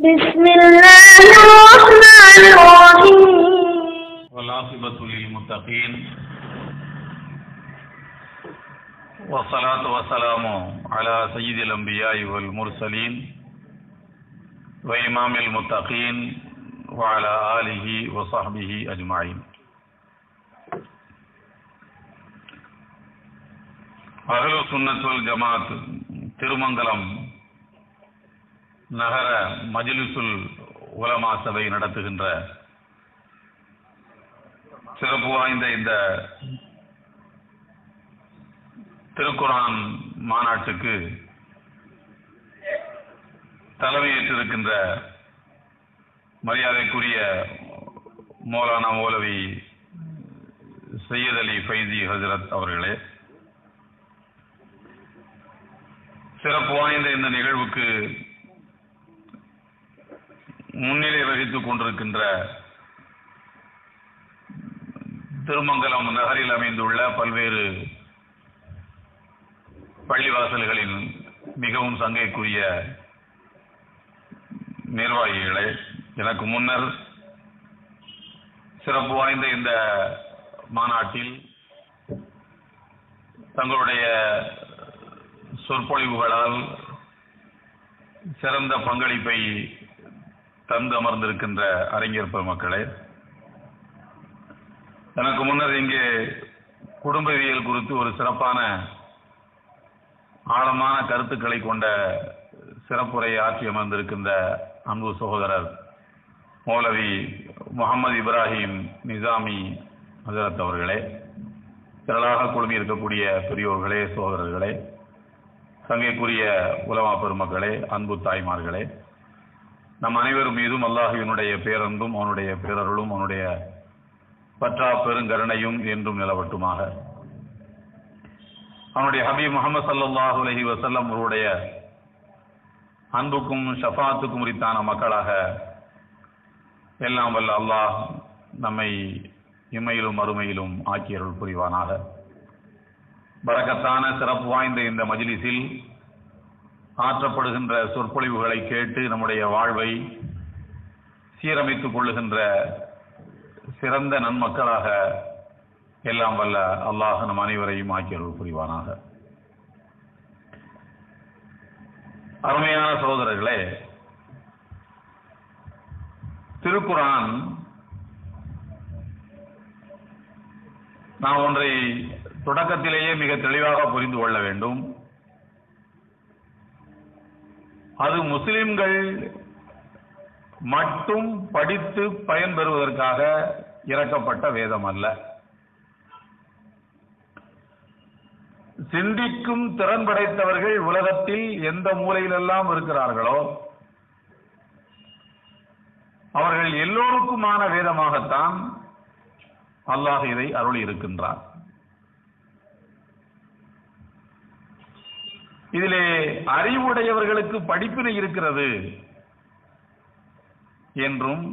بسم الله الرحمن الرحيم والعاقبة للمتقين والصلاة والسلام على سيد الأنبياء والمرسلين وإمام المتقين وعلى آله وصحبه أجمعين அகலு சுன்னத்துல் ஜமாத் திருமங்கலம் நகர மஜ்லிசுல் உலமா சபை நடத்துகின்ற சிறப்பு வாய்ந்த இந்த திருக்குரான் மாநாட்டுக்கு தலைமையேற்றிருக்கின்ற மரியாதைக்குரிய மௌலானா மௌலவி சையத் அலி ஃபைசி ஹசரத் அவர்களே சிறப்பு வாய்ந்த இந்த நிகழ்வுக்கு முன்னிலை வகித்துக் கொண்டிருக்கின்ற திருமங்கலம் நகரில் அமைந்துள்ள பல்வேறு பள்ளிவாசல்களின் மிகவும் சங்கைக்குரிய நிர்வாகிகளே எனக்கு முன்னர் சிறப்பு வாய்ந்த இந்த மாநாட்டில் தங்களுடைய சொற்பொழிவுகளால் சிறந்த பங்களிப்பை தந்து அமர்ந்திருக்கின்ற அறிஞர் பெருமக்களே எனக்கு முன்னர் இங்கே குடும்பவியல் குறித்து ஒரு சிறப்பான ஆழமான கருத்துக்களை கொண்ட சிறப்புரையை ஆற்றி அமர்ந்திருக்கின்ற அன்பு சகோதரர் மௌலவி முகமது இப்ராஹிம் நிசாமி ஹசரத் அவர்களே திரளாக குழுமி இருக்கக்கூடிய பெரியோர்களே சகோதரர்களே சங்கைக்குரிய உலமா பெருமக்களே அன்பு தாய்மார்களே நம் அனைவரும் மீதும் அல்லாஹுவினுடைய பேரன்பும் அவனுடைய பேரருளும் அவனுடைய பற்றா பெருங்கருணையும் என்றும் நிலவட்டுமாக அவனுடைய ஹபீப் முகமது சல்லாஹூ அலஹி வசல்லம் அவருடைய அன்புக்கும் ஷஃபாத்துக்கும் உரித்தான மக்களாக எல்லாம் வல்ல அல்லாஹ் நம்மை இம்மையிலும் மறுமையிலும் ஆக்கியருள் புரிவானாக பரக்கத்தான சிறப்பு வாய்ந்த இந்த மஜிலிஸில் ஆற்றப்படுகின்ற சொற்பொழிவுகளை கேட்டு நம்முடைய வாழ்வை சீரமைத்துக் கொள்ளுகின்ற சிறந்த நன்மக்களாக எல்லாம் வல்ல அல்லாஹ் நம் அனைவரையும் ஆக்கியருள் புரிவானாக அருமையான சகோதரர்களே திருக்குரான் நாம் ஒன்றை தொடக்கத்திலேயே மிக தெளிவாக புரிந்து கொள்ள வேண்டும் அது முஸ்லிம்கள் மட்டும் படித்து பயன்பெறுவதற்காக இறக்கப்பட்ட வேதம் அல்ல சிந்திக்கும் திறன் படைத்தவர்கள் உலகத்தில் எந்த மூலையிலெல்லாம் இருக்கிறார்களோ அவர்கள் எல்லோருக்குமான வேதமாகத்தான் அல்லாஹ் இதை அருளி இருக்கின்றார் இதிலே அறிவுடையவர்களுக்கு படிப்பினை இருக்கிறது என்றும்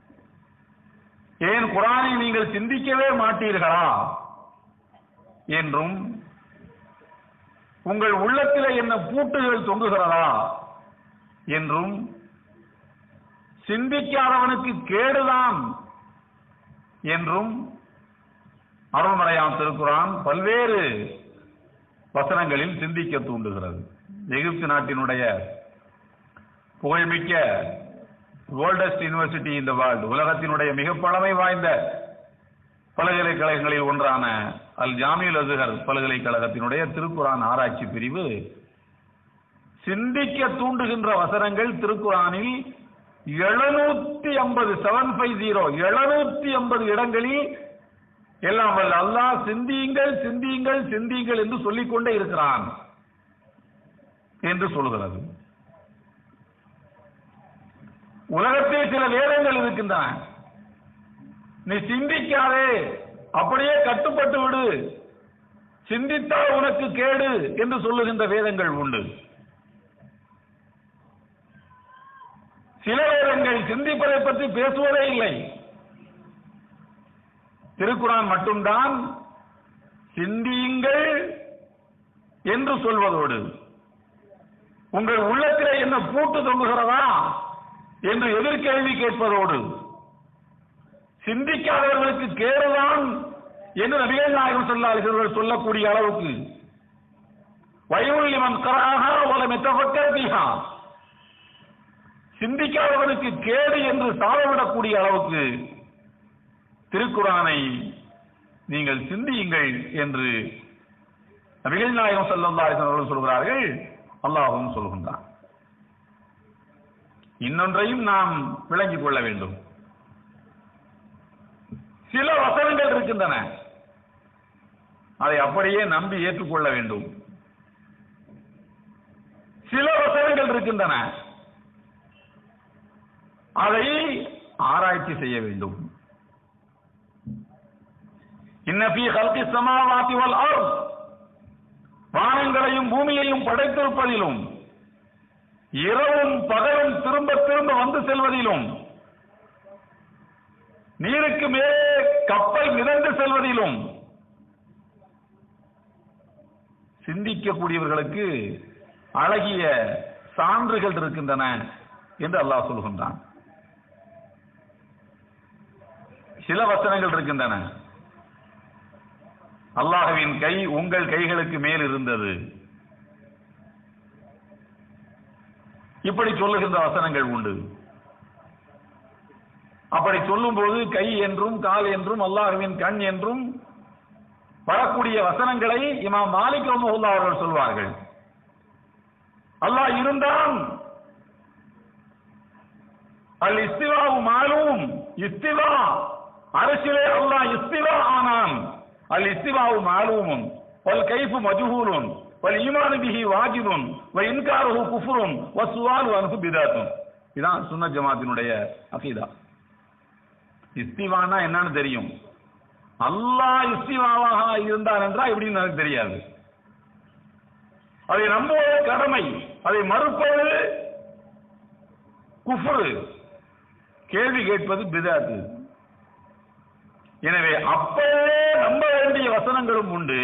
ஏன் குரானை நீங்கள் சிந்திக்கவே மாட்டீர்களா என்றும் உங்கள் உள்ளத்தில் என்ன பூட்டுகள் தொங்குகிறதா என்றும் சிந்திக்காதவனுக்கு கேடுதான் என்றும் அருள்மறையாம் திருக்குறான் பல்வேறு வசனங்களில் சிந்திக்க தூண்டுகிறது எகிப்து நாட்டினுடைய புகழ்மிக்க ஓல்டஸ்ட் யூனிவர்சிட்டி இந்த வேர்ல்டு உலகத்தினுடைய மிக பழமை வாய்ந்த பல்கலைக்கழகங்களில் ஒன்றான அல் ஜாமியுல் அசுகர் பல்கலைக்கழகத்தினுடைய திருக்குரான் ஆராய்ச்சி பிரிவு சிந்திக்க தூண்டுகின்ற வசனங்கள் திருக்குறானில் எழுநூத்தி ஐம்பது செவன் ஃபைவ் ஜீரோ எழுநூத்தி ஐம்பது இடங்களில் எல்லாம் வல்ல அல்லாஹ் சிந்தியுங்கள் சிந்தியுங்கள் சிந்தியுங்கள் என்று சொல்லிக்கொண்டே இருக்கிறான் என்று சொல்கிறது உலகத்தில் சில வேதங்கள் இருக்கின்றன நீ சிந்திக்காதே அப்படியே கட்டுப்பட்டு விடு சிந்தித்தால் உனக்கு கேடு என்று சொல்லுகின்ற வேதங்கள் உண்டு சில வேதங்கள் சிந்திப்பதை பற்றி பேசுவதே இல்லை திருக்குறான் மட்டும்தான் சிந்தியுங்கள் என்று சொல்வதோடு உங்கள் உள்ளத்திலே என்ன பூட்டு தொங்குகிறதா என்று எதிர்கேள்வி கேட்பதோடு சிந்திக்காதவர்களுக்கு கேடுதான் என்று நபிகள் நாயகம் சொல்லார்கள் சொல்லக்கூடிய அளவுக்கு வயோலிமன் கராக ஒரு மெத்தப்பக்கர் பிஹா சிந்திக்காதவனுக்கு கேடு என்று சாதவிடக்கூடிய அளவுக்கு திருக்குறானை நீங்கள் சிந்தியுங்கள் என்று நபிகள் நாயகம் செல்லந்தார்கள் சொல்கிறார்கள் அல்லாஹும் சொல்கின்றான் இன்னொன்றையும் நாம் விளங்கிக் கொள்ள வேண்டும் சில வசனங்கள் இருக்கின்றன அதை அப்படியே நம்பி ஏற்றுக்கொள்ள வேண்டும் சில வசனங்கள் இருக்கின்றன அதை ஆராய்ச்சி செய்ய வேண்டும் இன்னபி ஹல்கி சமாவாதி வல் அர்த் வானங்களையும் பூமியையும் படைத்திருப்பதிலும் இரவும் பகலும் திரும்ப திரும்ப வந்து செல்வதிலும் நீருக்கு மேலே கப்பல் மிதந்து செல்வதிலும் சிந்திக்கக்கூடியவர்களுக்கு அழகிய சான்றுகள் இருக்கின்றன என்று அல்லாஹ் சொல்கின்றான் சில வசனங்கள் இருக்கின்றன அல்லாஹ்வின் கை உங்கள் கைகளுக்கு மேல் இருந்தது இப்படி சொல்லுகின்ற வசனங்கள் உண்டு அப்படி சொல்லும்போது கை என்றும் கால் என்றும் அல்லாஹ்வின் கண் என்றும் வரக்கூடிய வசனங்களை இமாம் மாலிக் ரஹ்மத்துல்லாஹி அவர்கள் சொல்வார்கள் அல்லாஹ் இருந்தான் அல் இஸ்திவாவு மாலும் இஸ்திவா அரசிலே அல்லாஹ் இஸ்திவா ஆனான் அல் இஸ்திவாவு மாலூமுன் வல் கைஃபு மஜ்ஹூலுன் வல் ஈமானு பிஹி வாஜிபுன் வ இன்காருஹு குஃப்ருன் வ சுவாலு அன்ஹு பிதாத்துன் இதான் சுன்னத் ஜமாத்தினுடைய அகீதா இஸ்திவானா என்னன்னு தெரியும் அல்லாஹ் இஸ்திவாவாக இருந்தான் என்றால் எப்படின்னு எனக்கு தெரியாது அதை நம்புவது கடமை அதை மறுப்பது குஃப்ரு கேள்வி கேட்பது பிதாத்து எனவே அப்பவே நம்ப வேண்டிய வசனங்களும் உண்டு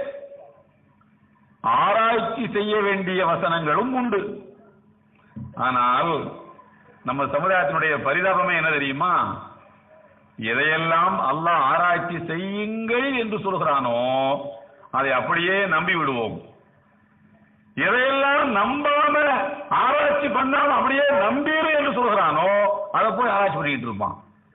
ஆராய்ச்சி செய்ய வேண்டிய வசனங்களும் உண்டு ஆனால் நம்ம சமுதாயத்தினுடைய பரிதாபமே என்ன தெரியுமா எதையெல்லாம் அல்லாஹ் ஆராய்ச்சி செய்யுங்கள் என்று சொல்கிறானோ அதை அப்படியே நம்பி விடுவோம் எதையெல்லாம் நம்பாம ஆராய்ச்சி பண்ணாம அப்படியே நம்பிடு என்று சொல்கிறானோ அதை போய் ஆராய்ச்சி பண்ணிட்டு இருப்பான்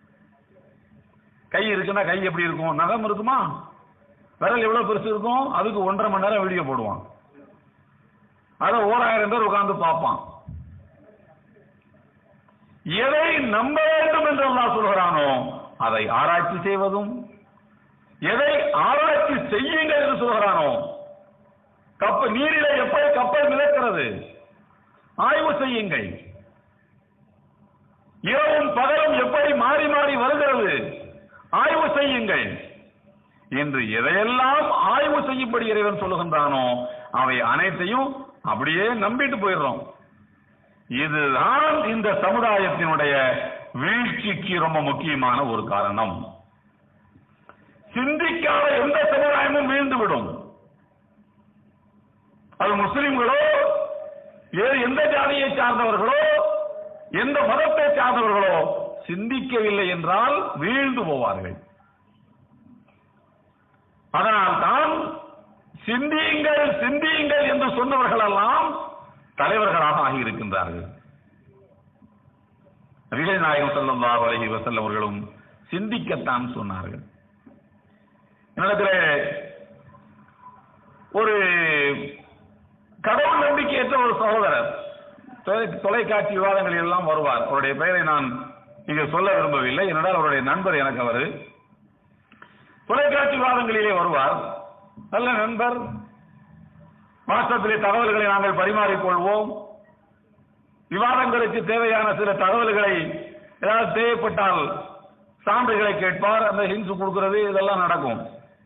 கை இருக்குன்னா கை எப்படி இருக்கும் நகம் இருக்குமா விரல் எவ்வளவு பெருசு இருக்கும் அதுக்கு ஒன்றரை மணி நேரம் வீடியோ போடுவான் அதை ஓராயிரம் பேர் உட்கார்ந்து பார்ப்பான் எதை நம்ப வேண்டும் என்று அல்லாஹ் சொல்கிறானோ அதை ஆராய்ச்சி செய்வதும் எதை ஆராய்ச்சி செய்யுங்கள் என்று சொல்கிறானோ கப்பல் நீரிலே எப்படி கப்பல் மிதக்கிறது ஆய்வு செய்யுங்கள் இரவும் பகலும் எப்படி மாறி மாறி வருகிறது ஆய்வு செய்யுங்கள் என்று எதையெல்லாம் ஆய்வு செய்யும்படி இறைவன் சொல்லுகின்றானோ அவை அனைத்தையும் அப்படியே நம்பிட்டு போயிடுறோம் இதுதான் இந்த சமுதாயத்தினுடைய வீழ்ச்சிக்கு ரொம்ப முக்கியமான ஒரு காரணம் சிந்திக்காத எந்த சமுதாயமும் வீழ்ந்து விடும் அது முஸ்லிம்களோ வேறு எந்த ஜாதியை சார்ந்தவர்களோ எந்த மதத்தை சார்ந்தவர்களோ சிந்திக்கவில்லை என்றால் வீழ்ந்து போவார்கள் அதனால் தான் சிந்தியுங்கள் சிந்தியுங்கள் என்று சொன்னவர்கள் எல்லாம் தலைவர்களாக ஆகியிருக்கின்றார்கள் நபிகள் நாயகம் ஸல்லல்லாஹு அலைஹி வஸல்லம் அவர்களும் சிந்திக்கத்தான் சொன்னார்கள் என்னிடத்தில் ஒரு கடவுள் நம்பிக்கையற்ற ஒரு சகோதரர் தொலை- தொலைக்காட்சி விவாதங்களில் எல்லாம் வருவார் அவருடைய பெயரை நான் இங்க சொல்ல விரும்பவில்லை என்னடால் அவருடைய நண்பர் எனக்கு அவரு தொலைக்காட்சி விவாதங்களிலே வருவார் நல்ல நண்பர் வாட்ஸ்அப்பிலே தகவல்களை நாங்கள் பரிமாறிக்கொள்வோம் விவாதங்களுக்கு தேவையான சில தகவல்களை ஏதாவது தேவைப்பட்டால் சான்றுகளை கேட்பார் அந்த ஹின்ஸ் கொடுக்கிறது இதெல்லாம் நடக்கும்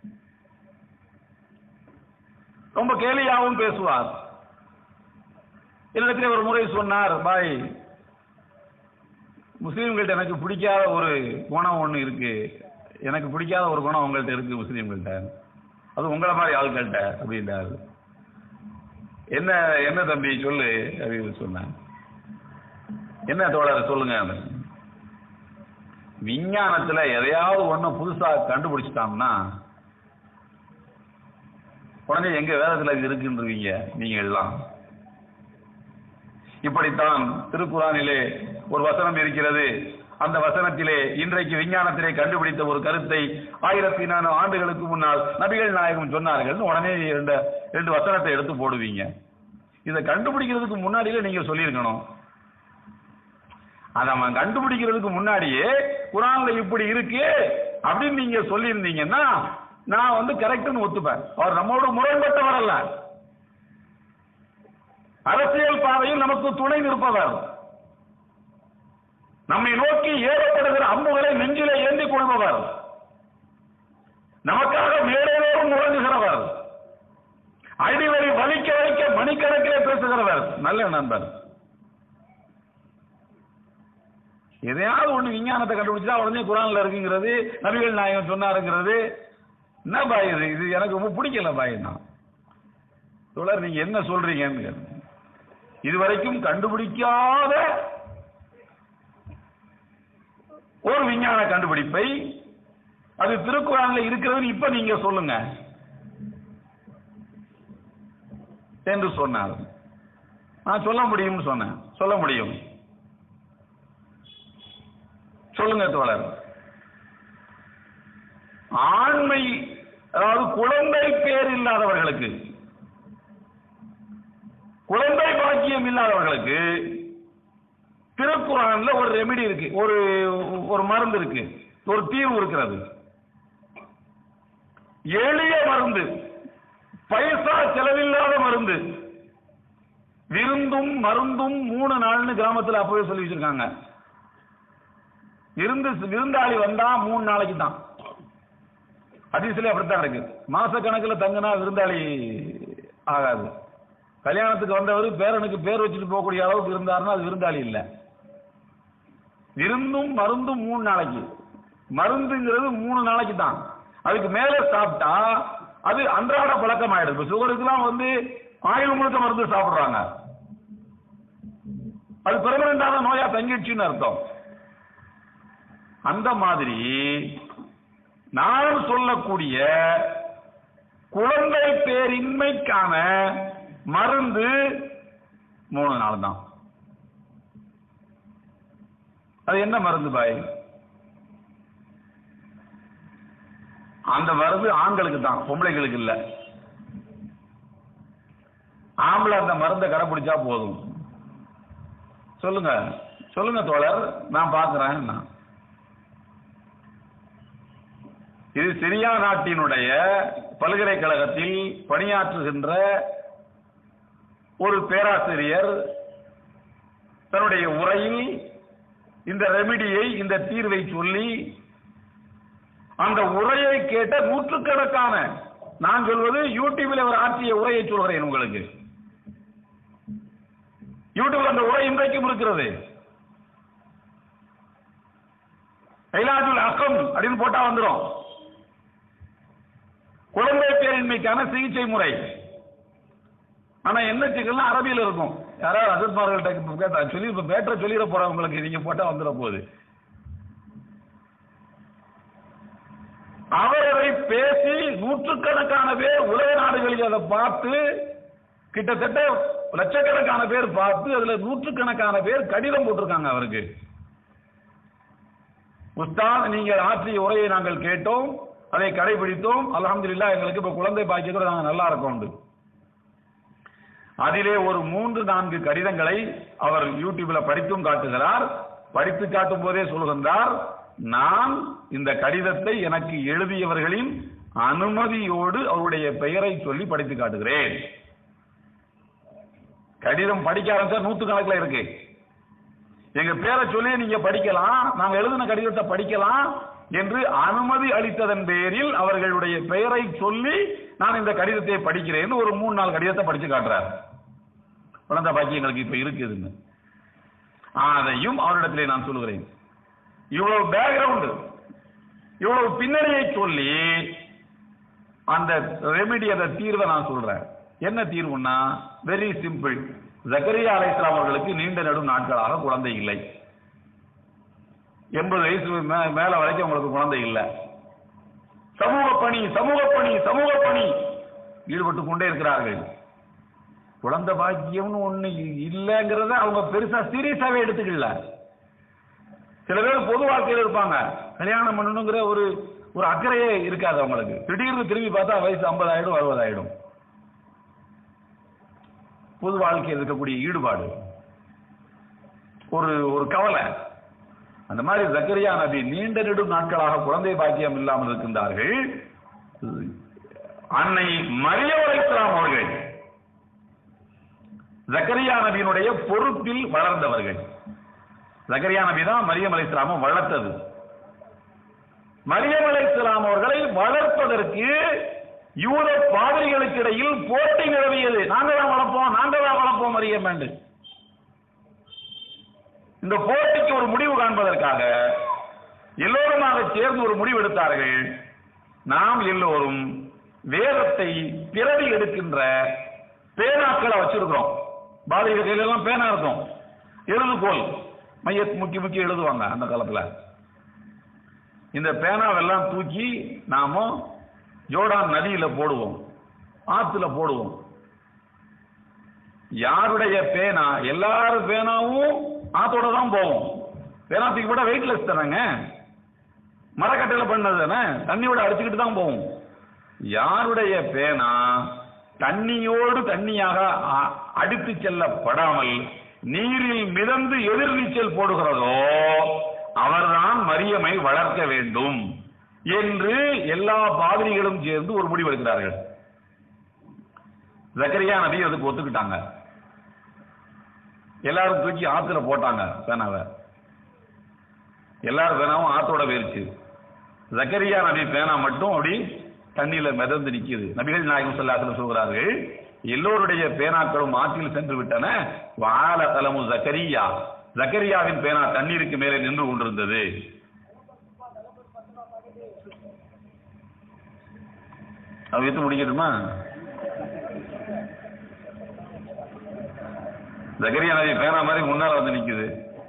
ரொம்ப கேலியாகவும் பேசுவார் என்னிடத்தில் ஒரு முறை சொன்னார் பாய் முஸ்லீம்கள்ட்ட எனக்கு பிடிக்காத ஒரு குணம் ஒன்று இருக்கு எனக்கு பிடிக்காத ஒரு குணம் உங்கள்ட்ட இருக்கு முஸ்லீம்கள்ட்ட அது உங்களை மாதிரி ஆட்கள்கிட்ட அப்படின்றாரு என்ன என்ன தம்பி சொல்லு அப்படின்னு சொன்னேன் என்ன தோழர் சொல்லுங்க விஞ்ஞானத்துல எதையாவது ஒண்ணு புதுசா கண்டுபிடிச்சிட்டோம்னா உடனே எங்க வேதத்துல இது இருக்குன்றீங்க நீங்க எல்லாம் இப்படித்தான் திருக்குறானிலே ஒரு வசனம் இருக்கிறது அந்த வசனத்திலே இன்றைக்கு விஞ்ஞானத்திலே கண்டுபிடித்த ஒரு கருத்தை ஆயிரத்தி நானூறு ஆண்டுகளுக்கு முன்னால் நபிகள் நாயகம் சொன்னார்கள் உடனே ரெண்டு ரெண்டு வசனத்தை எடுத்து போடுவீங்க இதை கண்டுபிடிக்கிறதுக்கு முன்னாடியே நீங்க சொல்லியிருக்கணும் அதை அவன் கண்டுபிடிக்கிறதுக்கு முன்னாடியே குரான்ல இப்படி இருக்கு அப்படின்னு நீங்க சொல்லியிருந்தீங்கன்னா நான் வந்து கரெக்ட்னு ஒத்துப்பேன் அவர் நம்மோட முரண்பட்டவர் அல்ல அரசியல் பாதையில் நமக்கு துணை நிற்பவர் நம்மை நோக்கி ஏறப்படுகிற அம்புகளை நெஞ்சிலே ஏந்தி கொள்பவர் நமக்காக மேலேறோரும் முழங்குகிறவர் அடிவரை வலிக்க வைக்க மணிக்கணக்கிலே பேசுகிறவர் நல்ல நண்பர் எதையாவது ஒண்ணு விஞ்ஞானத்தை கண்டுபிடிச்சா உடனே குரான்ல இருக்குங்கிறது நபிகள் நாயகம் சொன்னாருங்கிறது என்ன பாய் இது இது எனக்கு ரொம்ப பிடிக்கல பாய் நான் தொடர் நீங்க என்ன சொல்றீங்கன்னு கேட்டேன். இதுவரைக்கும் கண்டுபிடிக்காத ஒரு விஞ்ஞான கண்டுபிடிப்பை அது திருக்குறான்ல இருக்கிறதுன்னு இப்ப நீங்க சொல்லுங்க என்று சொன்னார் நான் சொல்ல முடியும்னு சொன்னேன் சொல்ல முடியும் சொல்லுங்க தோழர் ஆண்மை அதாவது குழந்தை பேர் இல்லாதவர்களுக்கு குழந்தை பாக்கியம் இல்லாதவர்களுக்கு திருக்குறான்ல ஒரு ரெமெடி இருக்கு ஒரு ஒரு மருந்து இருக்கு ஒரு தீர்வு இருக்கிறது எளிய மருந்து பைசா செலவில்லாத மருந்து விருந்தும் மருந்தும் மூணு நாள்னு கிராமத்துல அப்பவே சொல்லி வச்சிருக்காங்க விருந்து விருந்தாளி வந்தா மூணு நாளைக்கு தான் அதிசல அப்படித்தான் இருக்கு மாச கணக்குல தங்குனா விருந்தாளி ஆகாது கல்யாணத்துக்கு வந்தவர் பேரனுக்கு பேர் வச்சுட்டு போகக்கூடிய அளவுக்கு இருந்தாருன்னா அது விருந்தாளி இல்ல விருந்தும் மருந்தும் மூணு நாளைக்கு மருந்துங்கிறது மூணு நாளைக்கு தான் அதுக்கு மேல சாப்பிட்டா அது அன்றாட பழக்கம் ஆயிடுது இப்ப சுகருக்குலாம் வந்து ஆயுள் முழுக்க மருந்து சாப்பிடுறாங்க அது பெர்மனண்டான நோயா தங்கிடுச்சுன்னு அர்த்தம் அந்த மாதிரி நான் சொல்லக்கூடிய குழந்தை பேரின்மைக்கான மருந்து மூணு நாள் தான் அது என்ன மருந்து பாய் அந்த மருந்து ஆண்களுக்கு தான் பொம்பளைகளுக்கு இல்ல ஆம்பளை அந்த மருந்தை கடைபிடிச்சா போதும் சொல்லுங்க சொல்லுங்க தோழர் நான் பார்க்கிறேன் நான் இது சிரியா நாட்டினுடைய பல்கலைக்கழகத்தில் பணியாற்றுகின்ற ஒரு பேராசிரியர் தன்னுடைய உரையில் இந்த ரெமிடியை இந்த தீர்வை சொல்லி அந்த உரையை கேட்ட நூற்றுக்கணக்கான நான் சொல்வது யூடியூபில் அவர் ஆற்றிய உரையை சொல்கிறேன் உங்களுக்கு யூடியூப்ல அந்த உரை இன்றைக்கும் இருக்கிறது கைலாஜுல் அக்கம் அப்படின்னு போட்டா வந்துடும் குழந்தை பேரின்மைக்கான சிகிச்சை முறை ஆனா என்ன சிக்கல்னா அரபியில இருக்கும் யாராவது அசத்மார்கள்ட்ட கேட்டா சொல்லி இப்ப பேட்டரை சொல்லிட போறவங்களுக்கு நீங்க போட்டா வந்துட போகுது அவரை பேசி நூற்றுக்கணக்கான பேர் உலக நாடுகளில் அதை பார்த்து கிட்டத்தட்ட லட்சக்கணக்கான பேர் பார்த்து அதுல நூற்றுக்கணக்கான பேர் கடிதம் போட்டிருக்காங்க அவருக்கு உஸ்தாத் நீங்கள் ஆற்றிய உரையை நாங்கள் கேட்டோம் அதை கடைபிடித்தோம் அல்ஹம்துலில்லாஹ் எங்களுக்கு இப்ப குழந்தை பாக்கியத்தோட நாங்க நல்லா இருக்கோம் அதிலே ஒரு மூன்று நான்கு கடிதங்களை அவர் யூடியூப்ல படித்தும் காட்டுகிறார் படித்து காட்டும் போதே சொல்கின்றார் நான் இந்த கடிதத்தை எனக்கு எழுதியவர்களின் அனுமதியோடு அவருடைய பெயரை சொல்லி படித்து காட்டுகிறேன் கடிதம் படிக்க ஆரம்பிச்சா நூத்துக்கணக்கில் இருக்கு எங்க பேரை சொல்லி நீங்க படிக்கலாம் நாங்க எழுதின கடிதத்தை படிக்கலாம் என்று அனுமதி அளித்ததன் பேரில் அவர்களுடைய பெயரை சொல்லி நான் இந்த கடிதத்தை படிக்கிறேன் ஒரு மூணு நாலு கடிதத்தை படிச்சு காட்டுறார் குழந்தை பாக்கி எங்களுக்கு இப்ப இருக்குதுன்னு அதையும் அவரிடத்திலே நான் சொல்லுகிறேன் இவ்வளவு பேக்ரவுண்ட் இவ்வளவு பின்னணியை சொல்லி அந்த ரெமெடி அந்த தீர்வை நான் சொல்றேன் என்ன தீர்வுன்னா வெரி சிம்பிள் ஜக்கரியா அலைஹிஸ்ஸலாம் அவர்களுக்கு நீண்ட நெடும் நாட்களாக குழந்தை இல்லை எண்பது வயசு மே- மேல வரைக்கும் அவங்களுக்கு குழந்தை இல்லை சமூக பணி சமூக பணி சமூக பணி ஈடுபட்டு கொண்டே இருக்கிறார்கள் குழந்தை பாக்கியம்னு ஒண்ணு இல்லைங்கிறத அவங்க பெருசா சீரியஸாவே எடுத்துக்கல சில பேர் பொது வாழ்க்கையில் இருப்பாங்க கல்யாணம் பண்ணணுங்கிற ஒரு ஒரு அக்கறையே இருக்காது அவங்களுக்கு திடீர்னு திரும்பி பார்த்தா வயசு ஐம்பது ஆயிடும் அறுபது ஆயிடும் பொது வாழ்க்கையில் இருக்கக்கூடிய ஈடுபாடு ஒரு ஒரு கவலை அந்த மாதிரி ஜக்கரியா நபி நீண்ட நெடும் நாட்களாக குழந்தை பாக்கியம் இல்லாமல் இருக்கின்றார்கள் அன்னை மரியம் அலைஹிஸ்ஸலாம் அவர்கள் ஜக்கரியா நபியினுடைய பொறுப்பில் வளர்ந்தவர்கள் ஜக்கரியா நபி தான் மரியம் அலைஹிஸ்ஸலாமை வளர்த்தது மரியம் அலைஹிஸ்ஸலாம் அவர்களை வளர்ப்பதற்கு யூத பாதிரிகளுக்கு இடையில் போட்டி நிலவியது நாங்க தான் வளர்ப்போம் நாங்க தான் வளர்ப்போம் மரியம் என்று இந்த போட்டிக்கு ஒரு முடிவு காண்பதற்காக எல்லோருமாக சேர்ந்து ஒரு முடிவு எடுத்தார்கள் நாம் எல்லோரும் வேதத்தை பிறவி எடுக்கின்ற பேனாக்களை வச்சிருக்கிறோம் பாதிரிகள் கையில எல்லாம் பேனா இருக்கும் எழுதுகோல் மைய முக்கி முக்கி எழுதுவாங்க அந்த காலத்துல இந்த பேனாவெல்லாம் தூக்கி நாம ஜோர்டான் நதியில போடுவோம் ஆத்துல போடுவோம் யாருடைய பேனா எல்லாரும் பேனாவும் ஆத்தோட தான் போவோம் பேனா தூக்கி போட்டா வெயிட்லெஸ் தானேங்க மரக்கட்டையில பண்ணது தானே தண்ணியோட அடிச்சுக்கிட்டு தான் போவோம் யாருடைய பேனா தண்ணியோடு தண்ணியாக அ- அடித்து செல்லப்படாமல் நீரில் மிதந்து எதிர்நீச்சல் போடுகிறதோ அவர்தான் மரியமை வளர்க்க வேண்டும் என்று எல்லா பாதிரிகளும் சேர்ந்து ஒரு முடிவு எடுக்கிறார்கள் ஜக்கரியா நபி அதுக்கு ஒத்துக்கிட்டாங்க எல்லாரும் தூக்கி ஆத்துல போட்டாங்க பேனாவை எல்லாரும் பேனாவும் ஆத்தோட போயிருச்சு ஜக்கரியா நபி பேனா மட்டும் அப்படி தண்ணியில மிதந்து நிக்குது நபிகள் நாயகம் சொல்லாத்துல சொல்கிறார்கள் எல்லோருடைய பேனாக்களும் ஆற்றில் சென்று விட்டன வாழ தலமு ஜக்கரியா ஜக்கரியாவின் பேனா தண்ணீருக்கு மேலே நின்று கொண்டிருந்தது அது வித்து முடிக்கட்டுமா ஜக்கரியா நபி பேனா மாதிரி முன்னால வந்து நிக்குது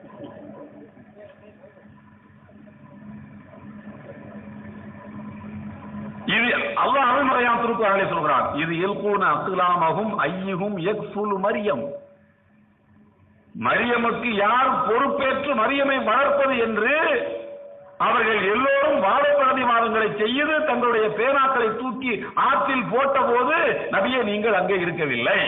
இது அல்லாஹ் அருள்முறையாம் திருக்குறாங்களே சொல்கிறான் இது இல்கூன அக்லாமகும் ஐயுகும் எக்ஃபுல் மரியம் மரியமுக்கு யார் பொறுப்பேற்று மரியமை வளர்ப்பது என்று அவர்கள் எல்லோரும் வாழப்பிரதிவாதங்களை செய்து தங்களுடைய பேனாக்களை தூக்கி ஆற்றில் போட்டபோது நபியே நீங்கள் அங்கே இருக்கவில்லை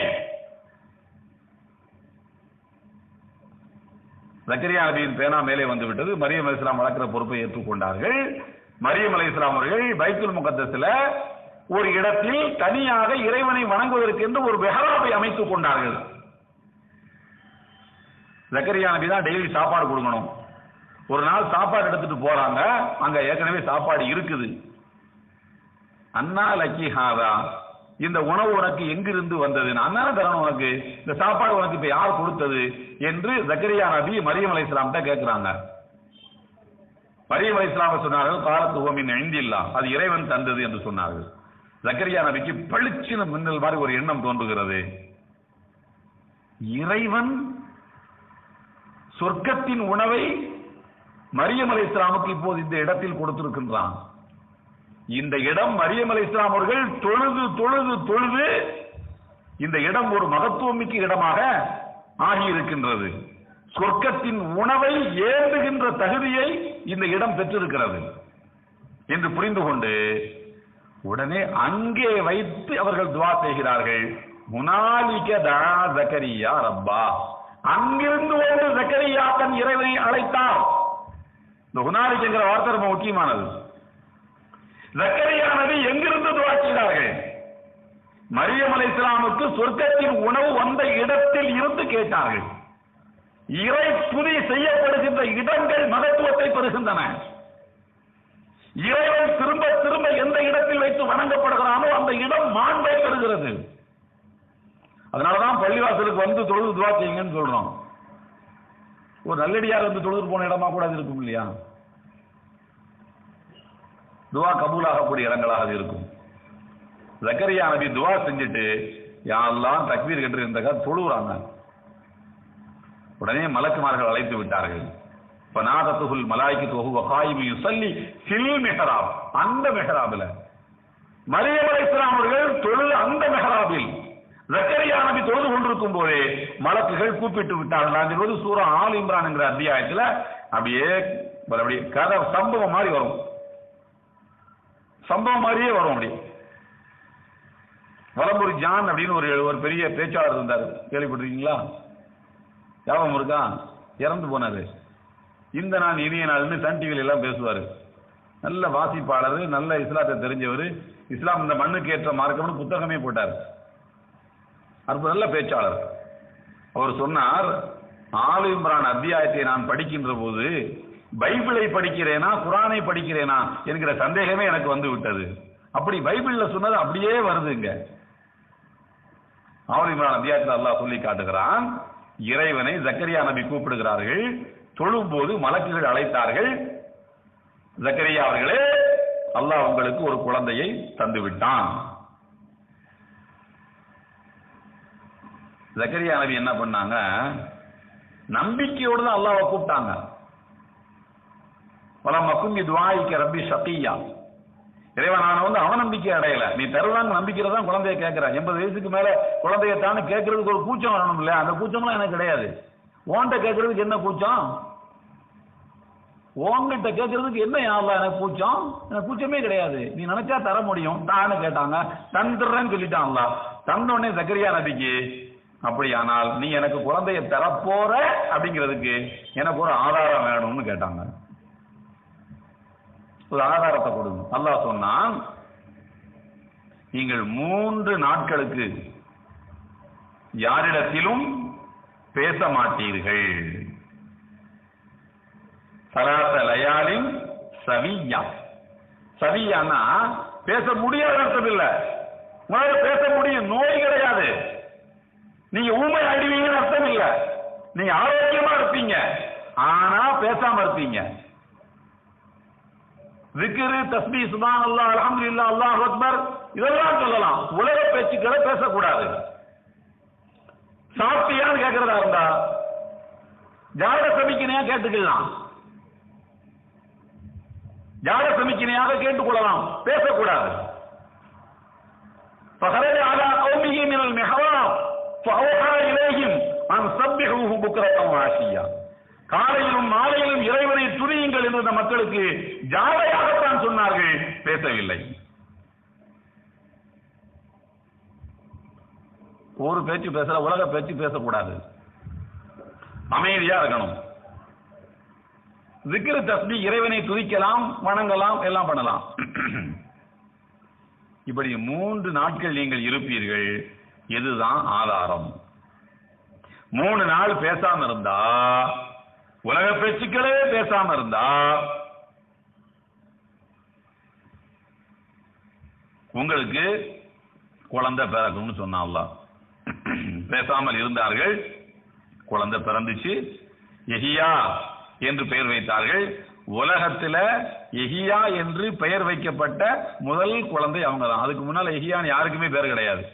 ஜக்கரியா நபியின் பேனா மேலே வந்து விட்டது மரியம் அலிஸ்லாம் வளர்க்கிற பொறுப்பை ஏற்றுக்கொண்டார்கள் மரியம் அலிஸ்லாம் அவர்கள் பைத்துல் முகத்தத்தில் ஒரு இடத்தில் தனியாக இறைவனை வணங்குவதற்கு என்று ஒரு பெஹராவை அமைத்துக் கொண்டார்கள் ஜக்கரியா நபி தான் டெய்லி சாப்பாடு கொடுக்கணும் ஒரு நாள் சாப்பாடு எடுத்துட்டு போறாங்க அங்க ஏற்கனவே சாப்பாடு இருக்குது அண்ணா லக்கி ஹாதா இந்த உணவு உனக்கு எங்கிருந்து வந்தது நான் தானே தரணும் உனக்கு இந்த சாப்பாடு உனக்கு இப்ப யார் கொடுத்தது என்று ஜக்கரியா நபி மரியம் அலை இஸ்லாம்கிட்ட கேட்கிறாங்க மரியம் அலை இஸ்லாம் சொன்னார்கள் காலத்து ஓமின் ஐந்தில்லா அது இறைவன் தந்தது என்று சொன்னார்கள் ஜக்கரியா நபிக்கு பளிச்சின மின்னல் மாதிரி ஒரு எண்ணம் தோன்றுகிறது இறைவன் சொர்க்கத்தின் உணவை மரியம் அலை இஸ்லாமுக்கு இப்போது இந்த இடத்தில் கொடுத்திருக்கின்றான் இந்த இடம் மரியம் அலை இஸ்லாம் அவர்கள் தொழுது தொழுது தொழுது இந்த இடம் ஒரு மகத்துவமிக்க இடமாக ஆகியிருக்கின்றது சொர்க்கத்தின் உணவை ஏந்துகின்ற தகுதியை இந்த இடம் பெற்றிருக்கிறது என்று புரிந்து கொண்டு உடனே அங்கே வைத்து அவர்கள் துவா செய்கிறார்கள் முனாலிக தா ஜக்கரியா ரப்பா அங்கிருந்து வந்து ஜக்கரியா தன் இறைவனை அழைத்தார் இந்த ஹுனாலிக்குங்கிற வார்த்தை ரொம்ப முக்கியமானது ஜக்கரியா நபி எங்கிருந்து துவா செய்தார்கள் மரியம் அலை இஸ்லாமுக்கு சொர்க்கத்தின் உணவு வந்த இடத்தில் இருந்து கேட்டார்கள் இறை துதி செய்யப்படுகின்ற இடங்கள் மகத்துவத்தை பெறுகின்றன இறைவன் திரும்ப திரும்ப எந்த இடத்தில் வைத்து வணங்கப்படுகிறானோ அந்த இடம் மாண்பை பெறுகிறது அதனாலதான் பள்ளிவாசலுக்கு வந்து தொழுது துவா செய்யுங்கன்னு சொல்றோம் ஒரு நல்லடியார் வந்து தொழுது போன இடமா கூட அது இருக்கும் இல்லையா துவா கபூலாகக்கூடிய இடங்களாக அது இருக்கும் ஜக்கரியா நபி துவா செஞ்சுட்டு யாரெல்லாம் தக்பீர் கட்டு இருந்தக்கா தொழுகிறாங்க உடனே மலக்குமார்கள் அழைத்து விட்டார்கள் பனாதத்துகுல் மலாய்க்கு தொகுவ காயிமி யுசல்லி ஃபில் மெஹராப் அந்த மெஹராபில் மரியம் அலைஹிஸ்ஸலாம் அவர்கள் தொழுது அந்த மெஹராபில் ஜக்கரியா நபி தொழுது கொண்டிருக்கும் போதே மலக்குகள் கூப்பிட்டு விட்டார்கள் நான் சொல்வது சூரா ஆல் இம்ரான் என்கிற அத்தியாயத்துல அப்படியே ஒரு அப்படியே கதை சம்பவம் மாதிரி வரும் சம்பவம் மாதிரியே வரும் அப்படி வலம்புரி ஜான் அப்படின்னு ஒரு ஒரு பெரிய பேச்சாளர் இருந்தார் கேள்விப்பட்டிருக்கீங்களா ஞாபகம் இருக்கா இறந்து போனாரு இந்த நாள் இனிய நாள்னு சன் டிவில எல்லாம் பேசுவாரு நல்ல வாசிப்பாளர் நல்ல இஸ்லாத்தை தெரிஞ்சவர் இஸ்லாம் இந்த மண்ணுக்கு ஏற்ற மார்க்கம்னு புத்தகமே போட்டார் அற்புத நல்ல பேச்சாளர் அவர் சொன்னார் ஆலு இம்ரான் அத்தியாயத்தை நான் படிக்கின்ற போது பைபிளை படிக்கிறேனா குரானை படிக்கிறேனா என்கிற சந்தேகமே எனக்கு வந்து விட்டது அப்படி பைபிள்ல சொன்னது அப்படியே வருதுங்க ஆலு இம்ரான் அத்தியாயத்தில் அல்லாஹ் சொல்லி காட்டுகிறான் இறைவனை ஜக்கரியா நபி கூப்பிடுகிறார்கள் தொழும்போது மலக்குகள் அழைத்தார்கள் ஜக்கரியா அவர்களே அல்லாஹ் உங்களுக்கு ஒரு குழந்தையை தந்து விட்டான் ஜக்கரியா நபி என்ன பண்ணாங்க நம்பிக்கையோடு தான் அல்லாஹ்வை கூப்பிட்டாங்க பல மக்கும் துவாய்க்க ரப்பி ஷக்கியா இறைவன் நான் வந்து அவநம்பிக்கை அடையல நீ தருவாங்க நம்பிக்கையில தான் குழந்தைய கேட்கிறேன் எண்பது வயசுக்கு மேல குழந்தைய தானே கேட்கறதுக்கு ஒரு கூச்சம் வரணும் இல்ல அந்த கூச்சம்லாம் எனக்கு கிடையாது ஓன்ட்ட கேட்கறதுக்கு என்ன கூச்சம் உங்ககிட்ட கேட்கறதுக்கு என்ன யாரில் எனக்கு கூச்சம் எனக்கு கூச்சமே கிடையாது நீ நினைச்சா தர முடியும் தானே கேட்டாங்க தந்துடுறேன்னு சொல்லிட்டான்ல தந்த உடனே சக்கரியா நபிக்கு அப்படியானால் நீ எனக்கு குழந்தைய தரப்போற அப்படிங்கிறதுக்கு எனக்கு ஒரு ஆதாரம் வேணும்னு கேட்டாங்க ஒரு ஆதாரத்தை கொடுங்க அல்லாஹ் சொன்னான் நீங்கள் மூன்று நாட்களுக்கு யாரிடத்திலும் பேச மாட்டீர்கள் சலாச லயாலின் சவியா சவியானா பேச முடியாத அர்த்தம் இல்ல உங்களால பேச முடியும் நோய் கிடையாது நீங்க ஊமை ஆயிடுவீங்கன்னு அர்த்தம் இல்ல நீங்க ஆரோக்கியமா இருப்பீங்க ஆனா பேசாம இருப்பீங்க விக்கிரு தஸ்பி சுபான் அல்லா அலமதுல்லா அல்லாஹ் அக்பர் இதெல்லாம் சொல்லலாம் உலக பேச்சுக்களை பேசக்கூடாது சாப்பிட்டியான்னு கேட்கறதா இருந்தா ஜாட சமிக்கினையா கேட்டுக்கலாம் ஜாட சமிக்கினையாக கேட்டுக்கொள்ளலாம் பேசக்கூடாது فخرج على قومه من المحراب فأوحى إليهم أن سبحوه بكرة وعشيا காலையிலும் மாலையிலும் இறைவனை துணியுங்கள் என்று அந்த மக்களுக்கு ஜாடையாகத்தான் சொன்னார்கள் பேசவில்லை ஒரு பேச்சு பேசல உலக பேச்சு பேசக்கூடாது அமைதியா இருக்கணும் விக்கிர தஸ்பி இறைவனை துதிக்கலாம் வணங்கலாம் எல்லாம் பண்ணலாம் இப்படி மூன்று நாட்கள் நீங்கள் இருப்பீர்கள் இதுதான் ஆதாரம் மூணு நாள் பேசாம இருந்தா உலக பேச்சுக்களே பேசாம இருந்தா உங்களுக்கு குழந்தை பிறக்கும்னு சொன்னான்ல பேசாமல் இருந்தார்கள் குழந்தை பிறந்துச்சு எஹியா என்று பெயர் வைத்தார்கள் உலகத்துல எஹியா என்று பெயர் வைக்கப்பட்ட முதல் குழந்தை அவங்க தான் அதுக்கு முன்னால எஹியான்னு யாருக்குமே பேர் கிடையாது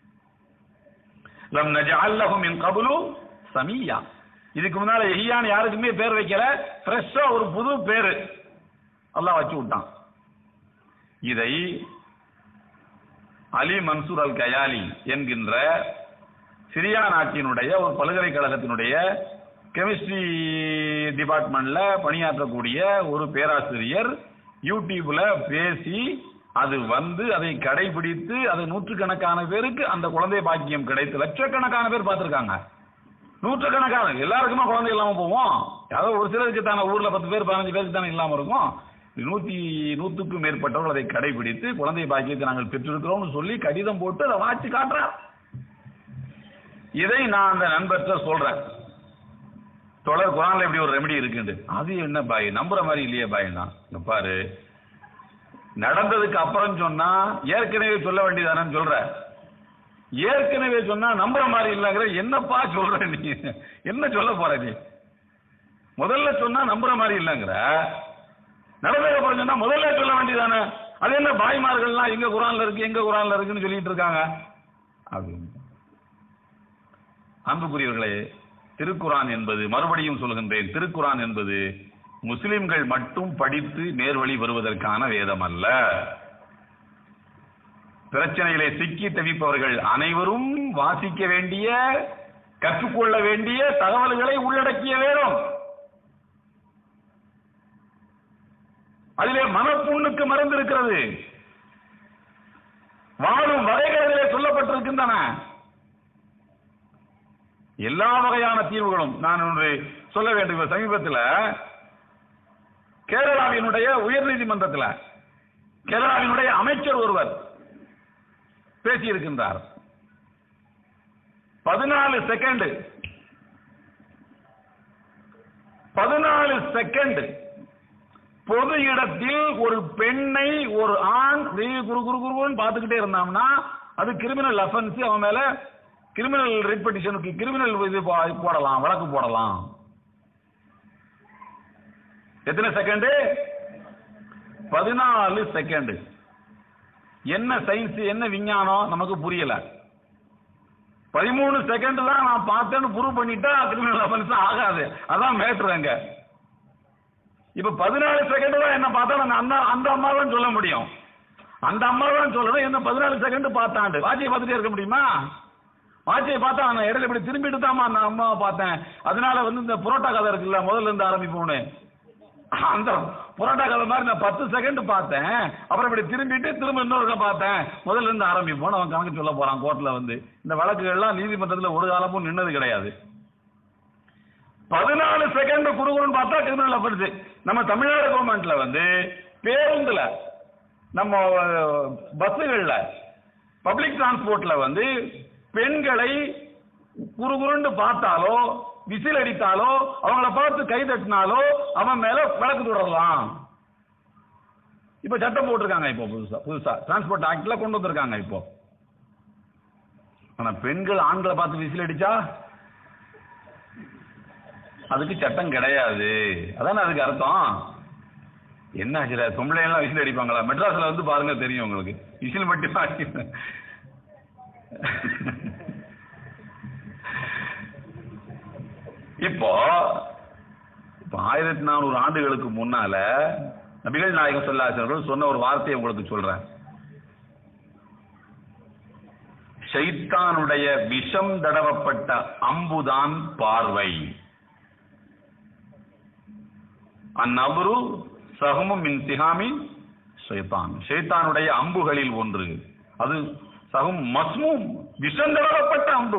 லம் நஜஅல் லஹு மின் கபுலு சமியா இதுக்கு முன்னால எஹியான்னு யாருக்குமே பேர் வைக்கல ஃப்ரெஷ்ஷா ஒரு புது பேரு அல்லாஹ் வச்சு விட்டான் இதை அலி மன்சூர் அல் கயாலி என்கின்ற சிரியா நாட்டினுடைய ஒரு பல்கலைக்கழகத்தினுடைய கெமிஸ்ட்ரி டிபார்ட்மெண்ட்ல பணியாற்றக்கூடிய ஒரு பேராசிரியர் யூடியூப்ல பேசி அது வந்து அதை கடைபிடித்து அது நூற்றுக்கணக்கான பேருக்கு அந்த குழந்தை பாக்கியம் கிடைத்து லட்சக்கணக்கான பேர் பார்த்திருக்காங்க நூற்றுக்கணக்கான எல்லாருக்குமா குழந்தை இல்லாம போவோம் ஏதோ ஒரு சிலருக்கு தானே ஊர்ல பத்து பேர் பதினஞ்சு பேருக்கு தானே இல்லாம இருக்கும் நூத்தி நூத்துக்கும் மேற்பட்டவர்கள் அதை கடைபிடித்து குழந்தை பாக்கியத்தை நாங்கள் பெற்றிருக்கிறோம்னு சொல்லி கடிதம் போட்டு அதை வாட்சி காட்டுறார் இதை நான் அந்த நண்பர்கிட்ட சொல்றேன் தொடர் குரான்ல இப்படி ஒரு ரெமெடி இருக்குண்டு அது என்ன பாய் நம்புற மாதிரி இல்லையே பாய் தான் இங்க பாரு நடந்ததுக்கு அப்புறம் சொன்னா ஏற்கனவே சொல்ல வேண்டியதானு சொல்ற ஏற்கனவே சொன்னா நம்புற மாதிரி இல்லங்கிற என்னப்பா சொல்ற நீ என்ன சொல்ல போற நீ முதல்ல சொன்னா நம்புற மாதிரி இல்லங்கிற நடந்ததுக்கு அப்புறம் சொன்னா முதல்ல சொல்ல வேண்டியதானே அது என்ன பாய்மார்கள்லாம் எங்க குரான்ல இருக்கு எங்க குரான்ல இருக்குன்னு சொல்லிட்டு இருக்காங்க அப்படின்னு அன்புக்குரியவர்களே திருக்குரான் என்பது மறுபடியும் சொல்கின்றேன் திருக்குரான் என்பது முஸ்லிம்கள் மட்டும் படித்து நேர்வழி வருவதற்கான வேதம் அல்ல பிரச்சனையிலே சிக்கி தவிப்பவர்கள் அனைவரும் வாசிக்க வேண்டிய கற்றுக்கொள்ள வேண்டிய தகவல்களை உள்ளடக்கிய வேதம் அதிலே மனப்புண்ணுக்கு மருந்து இருக்கிறது வாழும் வகைகளிலே சொல்லப்பட்டிருக்கின்றன எல்லா வகையான தீர்வுகளும் நான் ஒன்று சொல்ல வேண்டும் இப்ப சமீபத்தில் கேரளாவினுடைய உயர்நீதிமன்றத்தில் கேரளாவினுடைய அமைச்சர் ஒருவர் பேசியிருக்கின்றார் பதினாலு செகண்ட் பதினாலு செகண்ட் பொது இடத்தில் ஒரு பெண்ணை ஒரு ஆண் வெளியே குரு குரு குருன்னு பார்த்துக்கிட்டே இருந்தான்னா அது கிரிமினல் அஃபென்ஸ் அவன் மேல கிரிமினல் ரிட் பெட்டிஷனுக்கு கிரிமினல் இது போ- போடலாம் வழக்கு போடலாம் எத்தனை செகண்ட் பதினாலு செகண்ட் என்ன சயின்ஸ் என்ன விஞ்ஞானம் நமக்கு புரியல பதிமூணு செகண்ட் தான் நான் பார்த்தேன்னு ப்ரூவ் பண்ணிட்டா கிரிமினல் அஃபென்ஸ் ஆகாது அதான் மேட்ரு அங்க இப்ப பதினாலு செகண்ட் தான் என்ன பார்த்தா நான் அந்த அந்த அம்மா தான் சொல்ல முடியும் அந்த அம்மா தான் சொல்லணும் என்ன பதினாலு செகண்ட் பார்த்தாண்டு வாட்சியை பார்த்துட்டே இருக்க முடியுமா வாட்சியை பார்த்தா நான் இடையில இப்படி திரும்பிட்டு தான் அந்த அம்மாவை பார்த்தேன் அதனால வந்து இந்த புரோட்டா கதை இருக்குல்ல முதல்ல இருந்து ஆரம்பிப்போம்னு அந்த புரோட்டா கதை மாதிரி நான் பத்து செகண்ட் பார்த்தேன் அப்புறம் இப்படி திரும்பிட்டு திரும்ப இன்னொரு பார்த்தேன் முதல்ல இருந்து ஆரம்பிப்போம் அவன் கணக்கு சொல்ல போறான் கோர்ட்ல வந்து இந்த வழக்குகள்லாம் நீதிமன்றத்தில் ஒரு காலமும் நின்னது கிடையாது பதினாலு செகண்ட் குடுக்கணும்னு பார்த்தா கிரிமினல் அஃபென்ஸ் நம்ம தமிழ்நாடு கவர்மெண்ட்ல வந்து பேருந்துல நம்ம பஸ்ஸுகள்ல பப்ளிக் டிரான்ஸ்போர்ட்ல வந்து பெண்களை குறுகுறுண்டு பார்த்தாலோ விசில் அடித்தாலோ அவங்கள பார்த்து கை தட்டினாலோ அவன் மேல வழக்கு தொடரலாம் இப்ப சட்டம் போட்டிருக்காங்க இப்போ புதுசா புதுசா டிரான்ஸ்போர்ட் ஆக்ட்ல கொண்டு வந்திருக்காங்க இப்போ ஆனா பெண்கள் ஆண்களை பார்த்து விசில் அடிச்சா அதுக்கு சட்டம் கிடையாது அதானே அதுக்கு அர்த்தம் என்ன ஆச்சுல பொம்பளை எல்லாம் விசில் அடிப்பாங்களா மெட்ராஸ்ல வந்து பாருங்க தெரியும் உங்களுக்கு விசில் மட்டும் அடி- இப்போ இப்போ ஆயிரத்தி நானூறு ஆண்டுகளுக்கு முன்னால நபிகள் நாயகம் சொல்லாசர்கள் சொன்ன ஒரு வார்த்தையை உங்களுக்கு சொல்றேன் ஷைத்தானுடைய விஷம் தடவப்பட்ட அம்புதான் பார்வை அந்நபரு சகமும் மின் திகாமி ஷைத்தான் ஷைத்தானுடைய அம்புகளில் ஒன்று அது சகும் மஸ்மூம் விஷம் தடவப்பட்ட அம்பு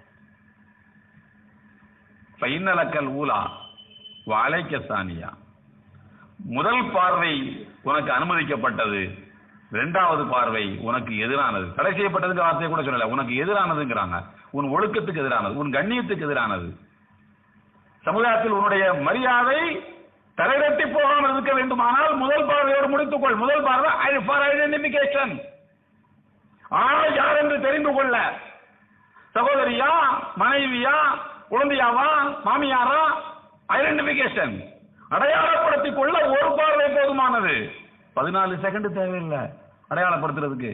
பைனலக்கல் ஊலா வாழைக்க சானியா முதல் பார்வை உனக்கு அனுமதிக்கப்பட்டது இரண்டாவது பார்வை உனக்கு எதிரானது தடை செய்யப்பட்டதுக்கு வார்த்தையை கூட சொல்லல உனக்கு எதிரானதுங்கிறாங்க உன் ஒழுக்கத்துக்கு எதிரானது உன் கண்ணியத்துக்கு எதிரானது சமுதாயத்தில் உன்னுடைய மரியாதை தரைதட்டி போகாமல் இருக்க வேண்டுமானால் முதல் பார்வையோடு முடித்துக்கொள் முதல் பார்வை ஃபார் ஐடென்டிபிகேஷன் ஆனால் யார் என்று தெரிந்து கொள்ள சகோதரியா மனைவியா குழந்தையாவா மாமியாரா ஐடென்டிபிகேஷன் அடையாளப்படுத்திக் கொள்ள ஒரு பார்வை போதுமானது பதினாலு செகண்ட் தேவையில்லை அடையாளப்படுத்துறதுக்கு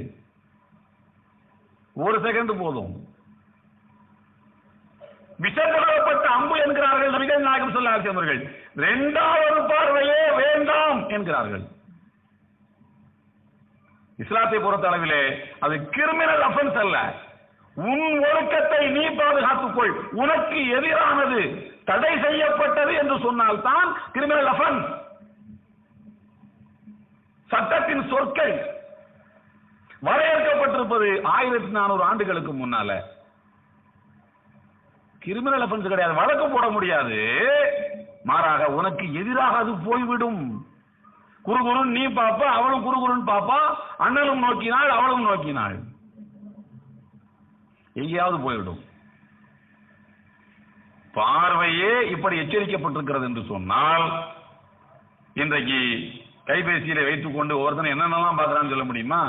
ஒரு செகண்ட் போதும் விஷப்படப்பட்ட அம்பு என்கிறார்கள் நபிகள் நாயகம் சொல்ல அவர்கள் இரண்டாவது பார்வையே வேண்டாம் என்கிறார்கள் இஸ்லாத்தை பொறுத்த அளவிலே அது கிரிமினல் அஃபென்ஸ் அல்ல உன் ஒழுக்கத்தை நீ பாதுகாத்துக்கொள் உனக்கு எதிரானது தடை செய்யப்பட்டது என்று சொன்னால் தான் கிரிமினல் அஃபென்ஸ் சட்டத்தின் சொற்கள் வரையறுக்கப்பட்டிருப்பது ஆயிரத்தி நானூறு ஆண்டுகளுக்கு முன்னால கிரிமினல் அஃபென்ஸ் கிடையாது வழக்கு போட முடியாது மாறாக உனக்கு எதிராக அது போய்விடும் குறுகுறுன்னு நீ பாப்பா அவளும் குறுகுறுன்னு பாப்பா அண்ணனும் நோக்கினாள் அவளும் நோக்கினாள் எங்கேயாவது போய்விடும் பார்வையே இப்படி எச்சரிக்கப்பட்டிருக்கிறது என்று சொன்னால் இன்றைக்கு கைபேசியில வைத்துக் கொண்டு ஒவ்வொருத்தனை என்னென்னலாம் பார்க்கறான்னு சொல்ல முடியுமா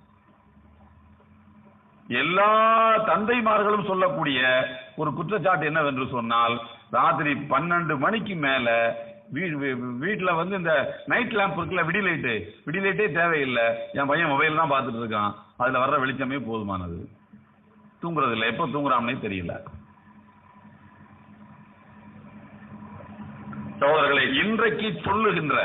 எல்லா தந்தைமார்களும் சொல்லக்கூடிய ஒரு குற்றச்சாட்டு என்னவென்று சொன்னால் ராத்திரி பன்னெண்டு மணிக்கு மேல வீ- வீ- வீட்டுல வந்து இந்த நைட் லேம்ப் இருக்குல்ல விடி லைட்டு விடி லைட்டே தேவையில்லை என் பையன் மொபைல் தான் பார்த்துட்டு இருக்கான் அதுல வர்ற வெளிச்சமே போதுமானது தூங்குறது இல்லை எப்போ தூங்குறான்னே தெரியல சகோதரர்களை இன்றைக்கு சொல்லுகின்ற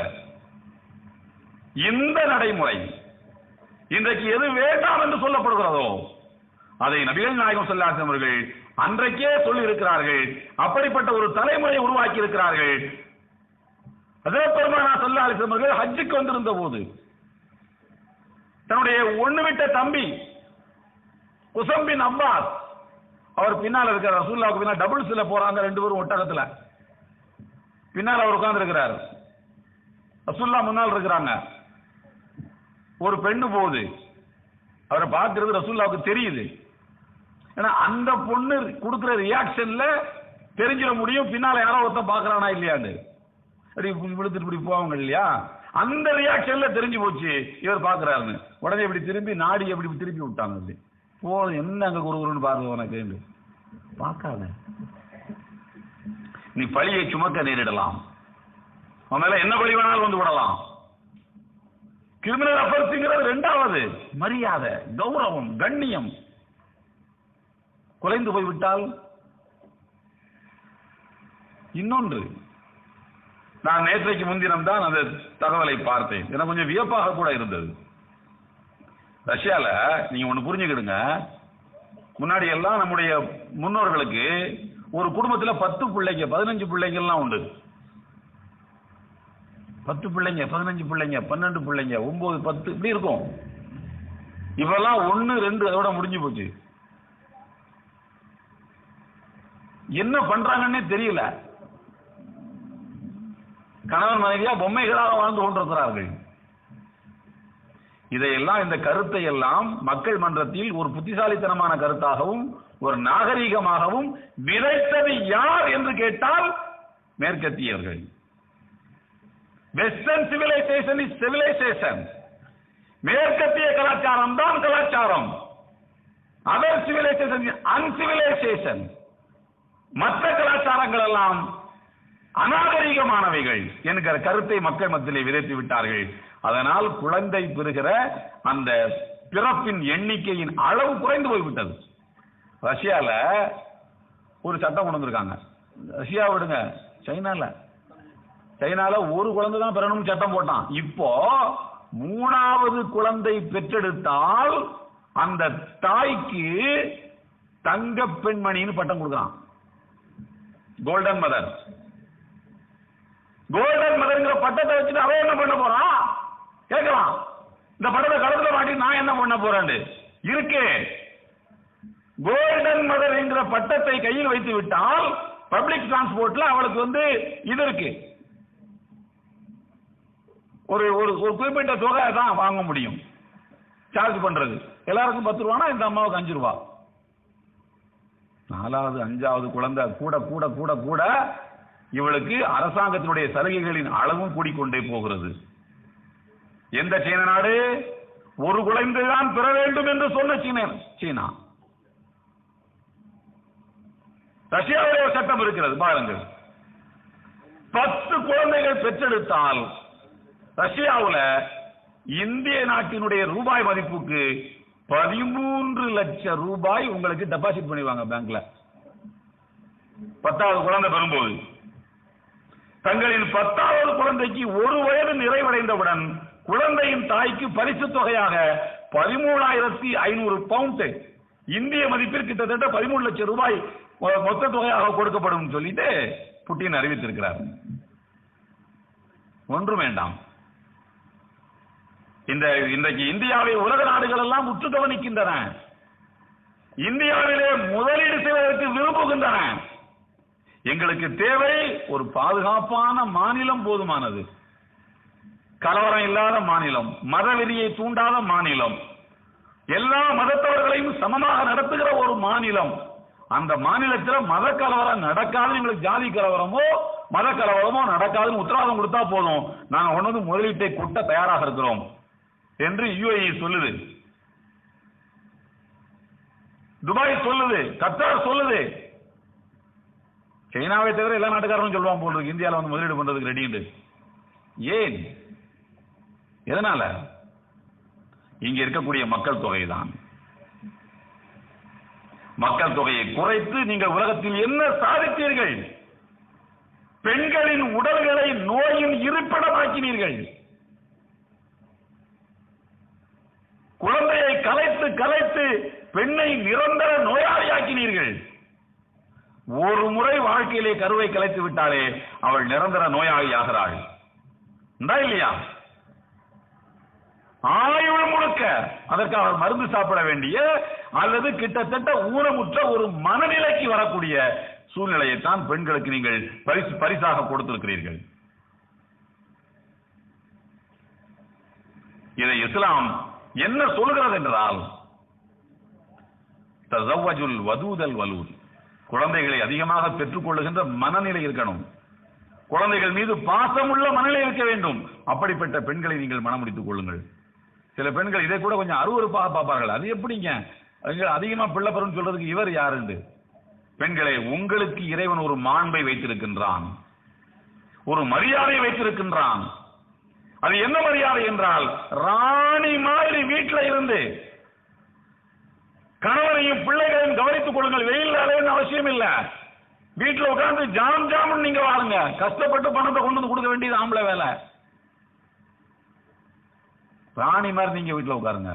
இந்த நடைமுறை இன்றைக்கு எது வேண்டாம் என்று சொல்லப்படுகிறதோ அதை நபிகள் நாயகம் சொல்லாசம் அவர்கள் அன்றைக்கே சொல்லி இருக்கிறார்கள் அப்படிப்பட்ட ஒரு தலைமுறையை உருவாக்கி இருக்கிறார்கள் அதே பெருமானா சொல்லாசம் அவர்கள் ஹஜ்ஜுக்கு வந்திருந்த போது தன்னுடைய ஒண்ணு விட்ட தம்பி உசம்பின் அப்பாஸ் அவர் பின்னால இருக்கிற ரசூல்லாவுக்கு பின்னால் டபுள்ஸ்ல போறாங்க ரெண்டு பேரும் ஒட்டகத்துல பின்னால் அவர் உட்கார்ந்து இருக்கிறார் ரசூல்லா முன்னால் இருக்கிறாங்க ஒரு பெண்ணு போகுது அவரை பார்க்கிறது ரசூல்லாவுக்கு தெரியுது ஏன்னா அந்த பொண்ணு கொடுக்கிற ரியாக்ஷன்ல தெரிஞ்சிட முடியும் பின்னால யாரோ ஒருத்தன் பாக்குறானா இல்லையான்னு அப்படி இப்படி விழுத்துட்டு இப்படி போவாங்க இல்லையா அந்த ரியாக்ஷன்ல தெரிஞ்சு போச்சு இவர் பாக்குறாருன்னு உடனே இப்படி திரும்பி நாடி எப்படி திருப்பி விட்டாங்க அப்படி போ என்ன அங்க குருகுருன்னு பாருங்க உனக்கு பார்க்காத நீ பழியை சுமக்க நேரிடலாம் உன் மேல என்ன பழி வேணாலும் வந்து விடலாம் கிரிமினல் அஃபென்ஸ்ங்கிறது ரெண்டாவது மரியாதை கௌரவம் கண்ணியம் குலைந்து போய்விட்டால் இன்னொன்று நான் நேற்றைக்கு முன்தினம் தான் அந்த தகவலை பார்த்தேன் எனக்கு கொஞ்சம் வியப்பாக கூட இருந்தது ரஷ்யால நீங்க ஒண்ணு புரிஞ்சுக்கிடுங்க முன்னாடி எல்லாம் நம்முடைய முன்னோர்களுக்கு ஒரு குடும்பத்துல பத்து பிள்ளைங்க பதினஞ்சு பிள்ளைங்கலாம் உண்டு பத்து பிள்ளைங்க பதினஞ்சு பிள்ளைங்க பன்னெண்டு பிள்ளைங்க ஒன்பது பத்து இப்படி இருக்கும் இப்பெல்லாம் ஒன்னு ரெண்டு அதோட முடிஞ்சு போச்சு என்ன பண்றாங்கன்னே தெரியல கணவன் மனைவியா பொம்மைகளாக வாழ்ந்து கொண்டிருக்கிறார்கள் இதையெல்லாம் இந்த கருத்தை எல்லாம் மக்கள் மன்றத்தில் ஒரு புத்திசாலித்தனமான கருத்தாகவும் ஒரு நாகரீகமாகவும் விதைத்தது யார் என்று கேட்டால் மேற்கத்தியவர்கள் வெஸ்டர்ன் சிவிலைசேஷன் இஸ் சிவிலைசேஷன் மேற்கத்திய கலாச்சாரம் தான் கலாச்சாரம் அதர் சிவிலைசேஷன் அன்சிவிலைசேஷன் மற்ற கலாச்சாரங்கள் எல்லாம் அநாகரிகமானவைகள் என்கிற கருத்தை மக்கள் மத்தியிலே விதைத்து விட்டார்கள் அதனால் குழந்தை பெறுகிற அந்த பிறப்பின் எண்ணிக்கையின் அளவு குறைந்து போய்விட்டது ரஷ்யால ஒரு சட்டம் கொண்டு வந்திருக்காங்க ரஷ்யா விடுங்க சைனால சைனால ஒரு குழந்தை தான் பெறணும் சட்டம் போட்டான் இப்போ மூணாவது குழந்தை பெற்றெடுத்தால் அந்த தாய்க்கு தங்க பெண்மணின்னு பட்டம் கொடுக்குறான் கோல்டன் மதர் கோல்டன் மதர்ங்கிற பட்டத்தை வச்சுட்டு அவன் என்ன பண்ண போறான் கேட்கலாம் இந்த பட்டத்தை கடத்துல மாட்டி நான் என்ன பண்ண போறேன் இருக்கு கோல்டன் மதர் என்கிற பட்டத்தை கையில் வைத்து விட்டால் பப்ளிக் டிரான்ஸ்போர்ட்ல அவளுக்கு வந்து இது இருக்கு ஒரு ஒரு ஒரு குறிப்பிட்ட தொகை தான் வாங்க முடியும் சார்ஜ் பண்றது எல்லாருக்கும் பத்து ரூபானா இந்த அம்மாவுக்கு அஞ்சு ரூபா நாலாவது அஞ்சாவது குழந்தை கூட கூட கூட கூட இவளுக்கு அரசாங்கத்தினுடைய சலுகைகளின் அளவும் கூடிக்கொண்டே போகிறது எந்த சீன நாடு ஒரு குழந்தை தான் பெற வேண்டும் என்று சொன்ன சீன சீனா ரஷ்யாவுடைய ஒரு சட்டம் இருக்கிறது பாருங்கள் பத்து குழந்தைகள் பெற்றெடுத்தால் ரஷ்யாவுல இந்திய நாட்டினுடைய ரூபாய் மதிப்புக்கு பதிமூன்று லட்சம் ரூபாய் உங்களுக்கு டெபாசிட் பண்ணிடுவாங்க பேங்க்ல பத்தாவது குழந்தை பெறும்போது தங்களின் பத்தாவது குழந்தைக்கு ஒரு வயது நிறைவடைந்தவுடன் குழந்தையின் தாய்க்கு பரிசு தொகையாக பதிமூணாயிரத்தி ஐநூறு பவுண்ட் இந்திய மதிப்பில் கிட்டத்தட்ட பதிமூணு லட்சம் ரூபாய் மொ- மொத்த தொகையாக கொடுக்கப்படும் சொல்லிட்டு புட்டின் அறிவித்திருக்கிறார் ஒன்றும் வேண்டாம் இந்த இன்றைக்கு இந்தியாவை உலக நாடுகள் எல்லாம் உற்று கவனிக்கின்றன இந்தியாவிலே முதலீடு செய்வதற்கு விரும்புகின்றன எங்களுக்கு தேவை ஒரு பாதுகாப்பான மாநிலம் போதுமானது கலவரம் இல்லாத மாநிலம் மதவெறியை தூண்டாத மாநிலம் எல்லா மதத்தவர்களையும் சமமாக நடத்துகிற ஒரு மாநிலம் அந்த மாநிலத்தில் மத கலவரம் நடக்காது எங்களுக்கு ஜாதி கலவரமோ மத கலவரமோ நடக்காதுன்னு உத்தரவாதம் கொடுத்தா போதும் நாங்க கொண்டு வந்து முதலீட்டை கொட்ட தயாராக இருக்கிறோம் என்று யுஏஇ சொல்லுது துபாய் சொல்லுது கத்தார் சொல்லுது சைனாவை தவிர எல்லா நாட்டுக்காரரும் சொல்லுவான் போல் இருக்கு இந்தியாவில் வந்து முதலீடு பண்றதுக்கு ரெடின்னு ஏன் எதனால இங்க இருக்கக்கூடிய மக்கள் தொகை தான் மக்கள் தொகையை குறைத்து நீங்கள் உலகத்தில் என்ன சாதித்தீர்கள் பெண்களின் உடல்களை நோயின் இருப்பிடமாக்கினீர்கள் குழந்தையை கலைத்து கலைத்து பெண்ணை நிரந்தர நோயாளியாக்கினீர்கள் ஒரு முறை வாழ்க்கையிலே கருவை கலைத்து விட்டாலே அவள் நிரந்தர நோயாளி ஆகிறாள் உண்டா இல்லையா ஆயுள் முழுக்க அதற்கு அவள் மருந்து சாப்பிட வேண்டிய அல்லது கிட்டத்தட்ட ஊனமுற்ற ஒரு மனநிலைக்கு வரக்கூடிய சூழ்நிலையைத்தான் பெண்களுக்கு நீங்கள் பரிசு பரிசாக கொடுத்திருக்கிறீர்கள் இதை இஸ்லாம் என்ன சொல்கிறது என்றால் தசவஜுல் வதூதல் வலூத் குழந்தைகளை அதிகமாக பெற்றுக் கொள்ளுகின்ற மனநிலை இருக்கணும் குழந்தைகள் மீது பாசமுள்ள மனநிலை இருக்க வேண்டும் அப்படிப்பட்ட பெண்களை நீங்கள் மனம் முடித்துக் கொள்ளுங்கள் சில பெண்கள் இதை கூட கொஞ்சம் அருவருப்பாக பார்ப்பார்கள் அது எப்படிங்க அவங்க அதிகமா பிள்ளை பெறும் சொல்றதுக்கு இவர் யாருண்டு பெண்களை உங்களுக்கு இறைவன் ஒரு மாண்பை வைத்திருக்கின்றான் ஒரு மரியாதை வைத்திருக்கின்றான் அது என்ன மரியாதை என்றால் ராணி மாதிரி வீட்டில் இருந்து கணவனையும் பிள்ளைகளையும் கவனித்துக் கொள்ளுங்கள் வெயில் அலைன்னு அவசியம் இல்ல வீட்டுல உட்கார்ந்து ஜாம் ஜாமுன்னு நீங்க வாருங்க கஷ்டப்பட்டு பணத்தை கொண்டு வந்து கொடுக்க வேண்டியது ஆம்பளை வேலை ராணி மாதிரி நீங்க வீட்டுல உட்காருங்க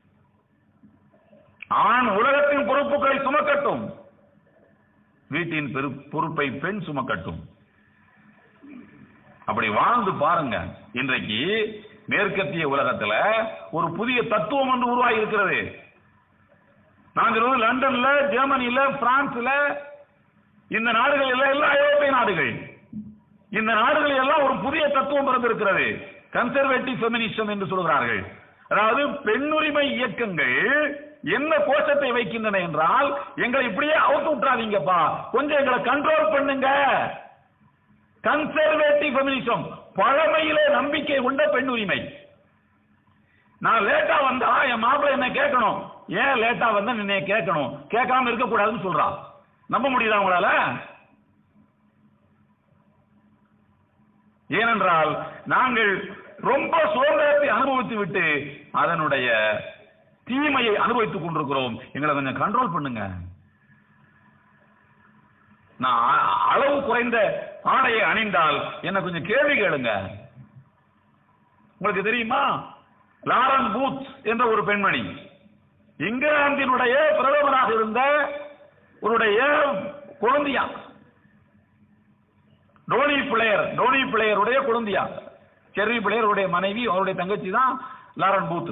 ஆண் உலகத்தின் பொறுப்புகளை சுமக்கட்டும் வீட்டின் பெரு பொறுப்பை பெண் சுமக்கட்டும் அப்படி வாழ்ந்து பாருங்க இன்றைக்கு மேற்கத்திய உலகத்துல ஒரு புதிய தத்துவம் ஒன்று உருவாகி இருக்கிறது நாங்கள் வந்து லண்டன்ல ஜெர்மனில பிரான்ஸ்ல இந்த நாடுகள் எல்லாம் எல்லா ஐரோப்பிய நாடுகள் இந்த நாடுகளில் எல்லாம் ஒரு புதிய தத்துவம் பிறந்திருக்கிறது கன்சர்வேட்டிவ் ஃபெமினிசம் என்று சொல்கிறார்கள் அதாவது பெண்ணுரிமை இயக்கங்கள் என்ன கோஷத்தை வைக்கின்றன என்றால் எங்களை இப்படியே அவுத்து விட்டுறாதீங்கப்பா கொஞ்சம் எங்களை கண்ட்ரோல் பண்ணுங்க கன்சர்வேட்டிவ் ஃபெமினிசம் பழமையிலே நம்பிக்கை கொண்ட பெண் உரிமை நான் லேட்டா வந்தா என் மாப்பிள்ளை என்ன கேட்கணும் ஏன் லேட்டா வந்தா என்னைய கேட்கணும் கேட்காம இருக்க கூடாதுன்னு சொல்றான் நம்ப முடியுதா உங்களால ஏனென்றால் நாங்கள் ரொம்ப சுதந்திரத்தை அனுபவித்து விட்டு அதனுடைய தீமையை அனுபவித்துக் கொண்டிருக்கிறோம் எங்களை கொஞ்சம் கண்ட்ரோல் பண்ணுங்க நான் அ- அளவு குறைந்த ஆடையை அணிந்தால் என்ன கொஞ்சம் கேள்வி கேளுங்க உங்களுக்கு தெரியுமா லாரன் பூத் என்ற ஒரு பெண்மணி இங்கிலாந்தினுடைய பிரதமராக இருந்த ஒருடைய குழந்தையா டோனி பிளேயர் டோனி பிளேயருடைய குழந்தையா செர்ரி பிளேயருடைய மனைவி அவருடைய தங்கச்சி தான் லாரன் பூத்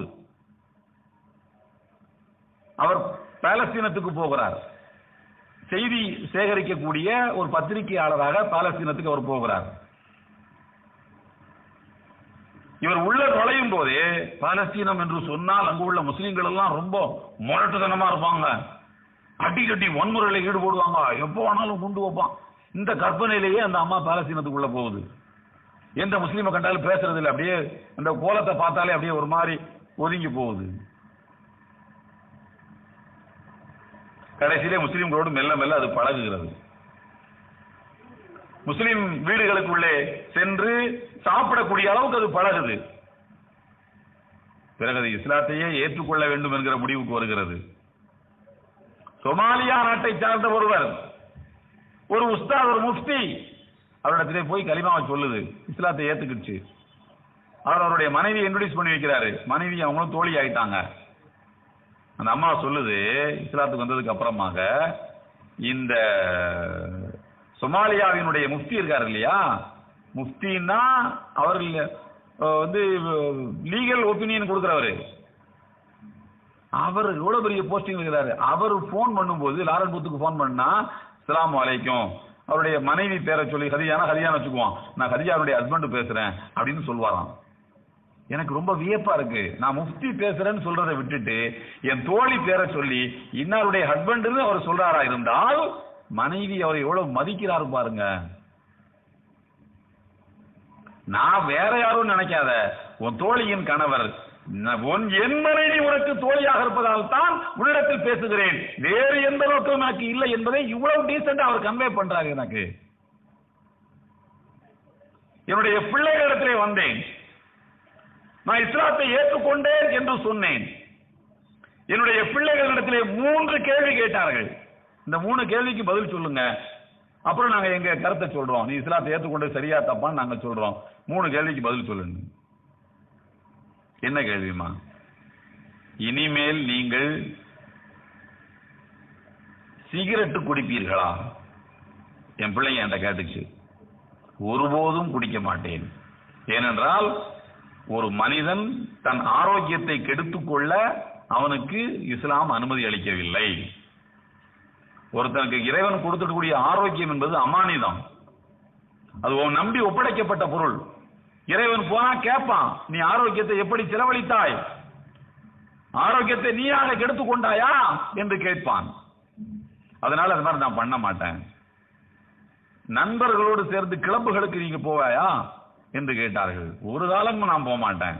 அவர் பாலஸ்தீனத்துக்கு போகிறார் செய்தி சேகரிக்கக்கூடிய ஒரு பத்திரிகையாளராக பாலஸ்தீனத்துக்கு அவர் போகிறார் இவர் உள்ள நுழையும் போதே பாலஸ்தீனம் என்று சொன்னால் அங்கு உள்ள முஸ்லிம்கள் எல்லாம் ரொம்ப முரட்டுத்தனமா இருப்பாங்க அடி கட்டி வன்முறையில ஈடுபடுவாங்க எப்போ வேணாலும் கொண்டு வைப்பான் இந்த கற்பனையிலேயே அந்த அம்மா பாலஸ்தீனத்துக்குள்ள போகுது எந்த முஸ்லீமை கண்டாலும் பேசுறது இல்லை அப்படியே அந்த கோலத்தை பார்த்தாலே அப்படியே ஒரு மாதிரி ஒதுங்கி போகுது கடைசியிலே முஸ்லிம்களோடு மெல்ல மெல்ல அது பழகுகிறது முஸ்லிம் வீடுகளுக்குள்ளே சென்று சாப்பிடக்கூடிய அளவுக்கு அது பழகுது பிறகு அது இஸ்லாத்தையே ஏற்றுக்கொள்ள வேண்டும் என்கிற முடிவுக்கு வருகிறது சொமாலியா நாட்டை சார்ந்த ஒருவர் ஒரு உஸ்தாத் ஒரு முஃப்தி அவரிடத்திலே போய் கலிமாவை சொல்லுது இஸ்லாத்தை ஏத்துக்கிடுச்சு அவர் அவருடைய மனைவி இன்ட்ரோடியூஸ் பண்ணி வைக்கிறாரு மனைவி அவங்களும் தோழி ஆயிட்டாங்க அந்த அம்மா சொல்லுது இஸ்லாத்துக்கு வந்ததுக்கு அப்புறமாக இந்த சொமாலியாவினுடைய முஃப்தி இருக்காரு இல்லையா முஃப்தின்னா அவர் இல்ல- அஹ் வந்து லீகல் ஒப்பீனியன் கொடுக்கிறவரு அவர் எவ்வளவு பெரிய போஸ்டிங் இருக்கிறாரு அவர் ஃபோன் பண்ணும்போது லாரன் பூத்துக்கு ஃபோன் பண்ணா அஸ்ஸலாமு அலைக்கும் அவருடைய மனைவி பேரை சொல்லி ஹதியானா ஹதியான்னு வச்சுக்குவான் நான் ஹதியாவுடைய ஹஸ்பண்ட் பேசுறேன் அப்படின்னு சொல்வாராம் எனக்கு ரொம்ப வியப்பா இருக்கு நான் முஃப்தி பேசுறேன்னு சொல்றதை விட்டுட்டு என் தோழி பேரை சொல்லி இன்னாருடைய ஹஸ்பண்ட்னு அவர் சொல்றாரா இருந்தால் மனைவி அவரை எவ்வளவு மதிக்கிறாரு பாருங்க நான் வேற யாரும் நினைக்காத உன் தோழியின் கணவர் ந- உன் என் மனைவி உனக்கு தோழியாக இருப்பதால் தான் உன்னிடத்தில் பேசுகிறேன் வேறு எந்த நோக்கமும் எனக்கு இல்லை என்பதை இவ்வளவு டீசெண்டா அவர் கன்வே பண்றாரு எனக்கு என்னுடைய பிள்ளைகளிடத்திலே வந்தேன் நான் இஸ்லாத்தை ஏற்றுக்கொண்டேன் என்று சொன்னேன் என்னுடைய பிள்ளைகளிடத்திலே மூன்று கேள்வி கேட்டார்கள் இந்த மூணு கேள்விக்கு பதில் சொல்லுங்க அப்புறம் நாங்க எங்க கருத்தை சொல்றோம் நீ இஸ்லாத்தை ஏத்துக்கொண்டு சரியா தப்பான்னு நாங்க சொல்றோம் மூணு கேள்விக்கு பதில் சொல்லுங்க என்ன கேள்விமா இனிமேல் நீங்கள் சிகரெட்டு குடிப்பீர்களா என் பிள்ளைங்க என்கிட்ட கேட்டுச்சு ஒருபோதும் குடிக்க மாட்டேன் ஏனென்றால் ஒரு மனிதன் தன் ஆரோக்கியத்தை கெடுத்துக் கொள்ள அவனுக்கு இஸ்லாம் அனுமதி அளிக்கவில்லை ஒருத்தனுக்கு இறைவன் கொடுத்துக்கூடிய ஆரோக்கியம் என்பது அமானிதம் அது உன் நம்பி ஒப்படைக்கப்பட்ட பொருள் இறைவன் போனா கேட்பான் நீ ஆரோக்கியத்தை எப்படி செலவழித்தாய் ஆரோக்கியத்தை நீயாக கெடுத்துக் கொண்டாயா என்று கேட்பான் அதனால அது மாதிரி நான் பண்ண மாட்டேன் நண்பர்களோடு சேர்ந்து கிளப்புகளுக்கு நீங்க போவாயா என்று கேட்டார்கள் ஒரு காலமும் நான் போக மாட்டேன்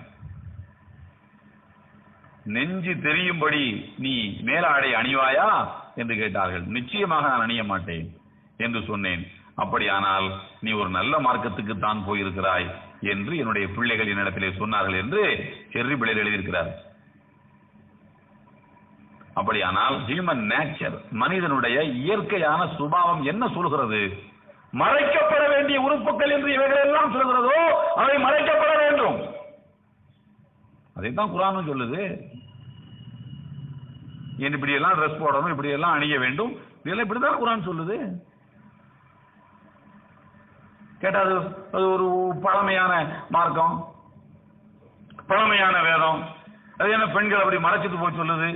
நெஞ்சு தெரியும்படி நீ மேலாடை அணிவாயா என்று கேட்டார்கள் நிச்சயமாக நான் அணிய மாட்டேன் என்று சொன்னேன் அப்படியானால் நீ ஒரு நல்ல மார்க்கத்துக்கு தான் போயிருக்கிறாய் என்று என்னுடைய பிள்ளைகள் என்னிடத்திலே சொன்னார்கள் என்று செர்ரி பிள்ளைகள் எழுதியிருக்கிறார் அப்படியானால் ஹியூமன் நேச்சர் மனிதனுடைய இயற்கையான சுபாவம் என்ன சொல்கிறது மறைக்கப்பட வேண்டிய உறுப்புகள் என்று இவைகள் எல்லாம் சொல்கிறதோ அவை மறைக்கப்பட வேண்டும் அதைத்தான் குரானும் சொல்லுது ஏன் இப்படி எல்லாம் ட்ரெஸ் போடணும் இப்படி எல்லாம் அணிய வேண்டும் இதெல்லாம் இப்படிதான் குரான் சொல்லுது கேட்டா அது அது ஒரு பழமையான மார்க்கம் பழமையான வேதம் அது என்ன பெண்கள் அப்படி மறைச்சிட்டு போய் சொல்லுது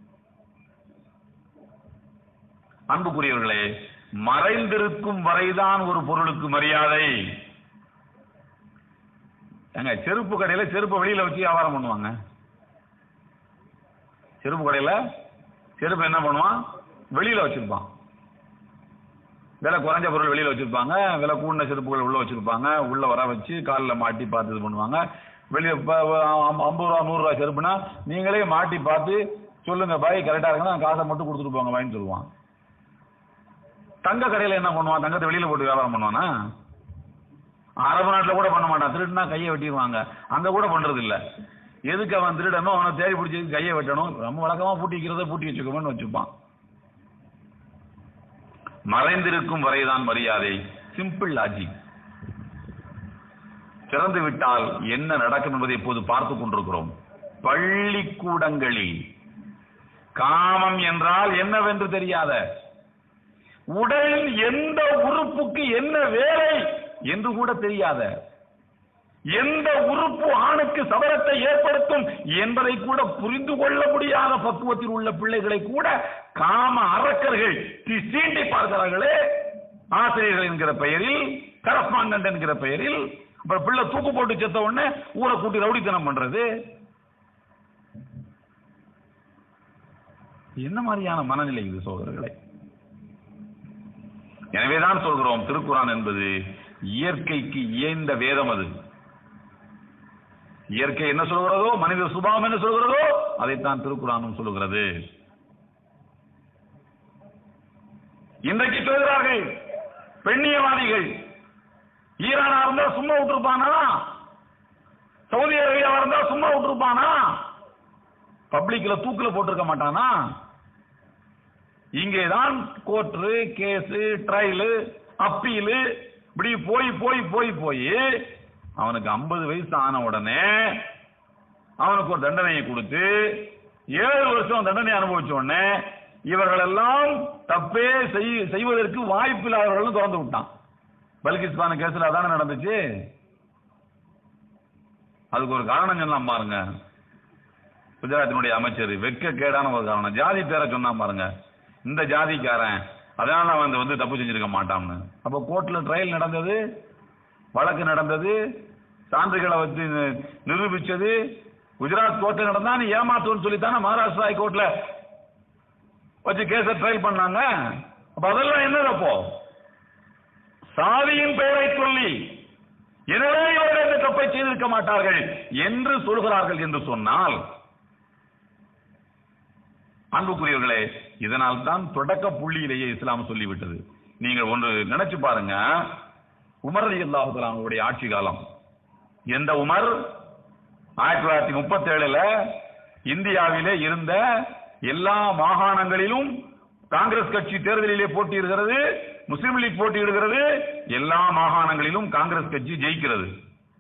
அன்புக்குரியவர்களே மறைந்திருக்கும் வரைதான் ஒரு பொருளுக்கு மரியாதை ஏங்க செருப்பு கடையில செருப்பு வெளியில வச்சு வியாபாரம் பண்ணுவாங்க செருப்பு கடையில செருப்பு என்ன பண்ணுவான் வெளியில வச்சிருப்பான் விலை குறைஞ்ச பொருள் வெளியில வச்சிருப்பாங்க விலை கூடின செருப்புகள் உள்ள வச்சிருப்பாங்க உள்ள வர வச்சு காலில் மாட்டி பார்த்து இது பண்ணுவாங்க வெளியே ஐம்பது ரூபா நூறு ரூபா செருப்புனா நீங்களே மாட்டி பார்த்து சொல்லுங்க பாய் கரெக்டா இருக்குன்னா காசை மட்டும் கொடுத்துட்டு போங்க வாங்கி சொல்லுவான் தங்க கடையில என்ன பண்ணுவான் தங்கத்தை வெளியில போட்டு வியாபாரம் பண்ணுவானா அரபு நாட்டுல கூட பண்ண மாட்டான் திருடுனா கையை வெட்டிடுவாங்க அங்க கூட பண்றது இல்ல எதுக்கு அவன் திருடணும் அவனை தேடி பிடிச்சி கையை வெட்டணும் நம்ம வழக்கமா பூட்டி வைக்கிறத பூட்டி வச்சுக்கோமன்னு வச்சுப்பான் மறைந்திருக்கும் வரைதான் மரியாதை சிம்பிள் லாஜிக் திறந்து விட்டால் என்ன நடக்கும் என்பதை இப்போது பார்த்து கொண்டிருக்கிறோம் பள்ளிக்கூடங்களில் காமம் என்றால் என்னவென்று தெரியாத உடலில் எந்த உறுப்புக்கு என்ன வேலை என்று கூட தெரியாத எந்த உறுப்பு ஆணுக்கு சபரத்தை ஏற்படுத்தும் என்பதை கூட புரிந்து கொள்ள முடியாத பக்குவத்தில் உள்ள பிள்ளைகளை கூட காம அரக்கர்கள் தி- சீண்டி பார்க்கிறார்களே ஆசிரியர்கள் என்கிற பெயரில் கரஸ்பாண்டன்ட் என்கிற பெயரில் அப்புறம் பிள்ளை தூக்கு போட்டு செத்த உடனே ஊரை கூட்டி ரவுடித்தனம் பண்றது என்ன மாதிரியான மனநிலை இது சோதரர்களே எனவேதான் சொல்கிறோம் திருக்குறான் என்பது இயற்கைக்கு இயந்த வேதம் அது இயற்கை என்ன சொல்கிறதோ மனித சுபாவம் என்ன சொல்கிறதோ அதைத்தான் திருக்குறானும் சொல்லுகிறது இன்றைக்கு சொல்கிறார்கள் பெண்ணியவாதிகள் ஈரானா இருந்தா சும்மா விட்டுருப்பானா சவுதி அரேபியாவா இருந்தா சும்மா விட்டுருப்பானா பப்ளிக்ல தூக்குல போட்டிருக்க மாட்டானா இங்கேதான் கோர்ட்டு கேஸ் ட்ரையலு அப்பீலு இப்படி போய் போய் போய் போய் அவனுக்கு 50 வயசு ஆன உடனே அவனுக்கு ஒரு தண்டனையை கொடுத்து ஏழு வருஷம் தண்டனை அனுபவிச்ச உடனே இவர்கள் எல்லாம் தப்பே செய்- செய்வதற்கு வாய்ப்பு இல்லாதவர்களும் திறந்து விட்டான் பல்கிஸ் பானு கேஸ்ல அதானே நடந்துச்சு அதுக்கு ஒரு காரணம் சொன்னான் பாருங்க குஜராத்தினுடைய அமைச்சர் வெக்க கேடான ஒரு காரணம் ஜாதி பேரை சொன்னா பாருங்க இந்த ஜாதிக்காரன் அதனால அவன் வந்து- வந்து தப்பு செஞ்சிருக்க மாட்டான்னு அப்ப கோர்ட்ல ட்ரையல் நடந்தது வழக்கு நடந்தது சான்றுகளை வச்சு நி- நிரூபிச்சது குஜராத் கோர்ட்ல நடந்தா நீ ஏமாத்துன்னு சொல்லித்தானே மகாராஷ்டிரா ஹைகோர்ட்ல வச்சு கேஸ ட்ரையல் பண்ணாங்க அப்ப அதெல்லாம் என்னது அப்போ சாதியின் பெயரை சொல்லி எனவே இவர்கள் இந்த தப்பை செய்திருக்க மாட்டார்கள் என்று சொல்கிறார்கள் என்று சொன்னால் அன்புக்குரியவர்களே இதனால் தான் தொடக்க புள்ளியிலேயே இஸ்லாம் சொல்லிவிட்டது நீங்கள் ஒன்று நினைச்சு பாருங்க உமர் அலி அல்லாஹுடைய ஆட்சி காலம் எந்த உமர் ஆயிரத்தி தொள்ளாயிரத்தி முப்பத்தி ஏழுல இந்தியாவிலே இருந்த எல்லா மாகாணங்களிலும் காங்கிரஸ் கட்சி தேர்தலிலே போட்டியிடுகிறது முஸ்லீம் லீக் போட்டியிடுகிறது எல்லா மாகாணங்களிலும் காங்கிரஸ் கட்சி ஜெயிக்கிறது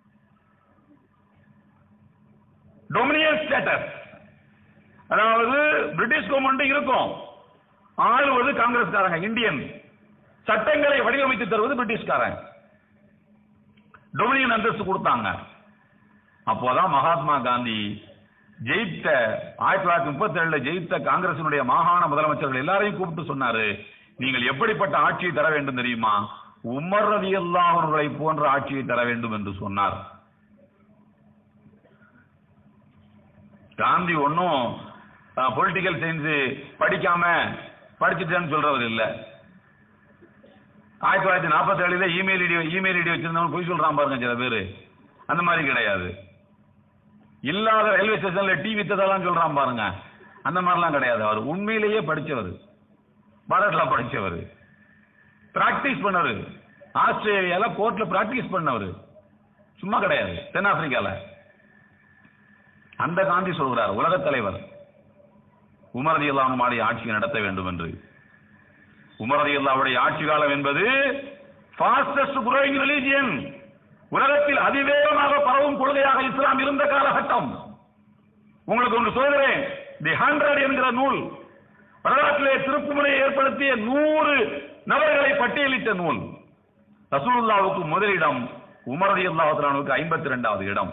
டொமினியன் ஸ்டேட்டஸ் அதாவது பிரிட்டிஷ் கவர்மெண்ட் இருக்கும் ஆளுவது காங்கிரஸ்காரங்க இந்தியன் சட்டங்களை வடிவமைத்து தருவது பிரிட்டிஷ்காரங்க டொமினியன் அந்தஸ்து கொடுத்தாங்க அப்போதான் மகாத்மா காந்தி ஜெயித்த ஆயிரத்தி தொள்ளாயிரத்தி முப்பத்தி ஏழுல ஜெயித்த காங்கிரசினுடைய மாகாண முதலமைச்சர்கள் எல்லாரையும் கூப்பிட்டு சொன்னாரு நீங்கள் எப்படிப்பட்ட ஆட்சியை தர வேண்டும் தெரியுமா உமர் ரதி அவர்களை போன்ற ஆட்சியை தர வேண்டும் என்று சொன்னார் காந்தி ஒன்னும் பொலிட்டிக்கல் சயின்ஸ் படிக்காம படிச்சுட்டேன்னு சொல்றவர் இல்ல ஆயிரத்தி தொள்ளாயிரத்தி நாற்பத்தி ஏழுல இமெயில் ஐடி இமெயில் ஐடி வச்சிருந்தவங்க பொய் சொல்றான் பாருங்க சில பேரு அந்த மாதிரி கிடையாது இல்லாத ரயில்வே ஸ்டேஷன்ல டீ வித்ததெல்லாம் சொல்றான் பாருங்க அந்த மாதிரிலாம் கிடையாது அவர் உண்மையிலேயே படிச்சவர் பாரத்ல படிச்சவர் பிராக்டிஸ் பண்ணவர் ஆஸ்திரேலியால கோர்ட்ல பிராக்டிஸ் பண்ணவர் சும்மா கிடையாது தென்னாப்பிரிக்கால அந்த காந்தி சொல்கிறார் உலகத் தலைவர் உமரதி அல்லாவுடைய ஆட்சியை நடத்த வேண்டும் என்று உமரதி அல்லாவுடைய ஆட்சி காலம் என்பது ஃபாஸ்டஸ்ட் growing ரிலீஜியன் உலகத்தில் அதிவேகமாக பரவும் கொள்கையாக இஸ்லாம் இருந்த காலகட்டம் உங்களுக்கு ஒன்று சொல்கிறேன் தி ஹண்ட்ரட் என்கிற நூல் வரலாற்றிலே திருப்புமுனையை ஏற்படுத்திய நூறு நபர்களை பட்டியலிட்ட நூல் ரசூலுல்லாவுக்கு முதலிடம் உமரதி அல்லாஹுக்கு ஐம்பத்தி ரெண்டாவது இடம்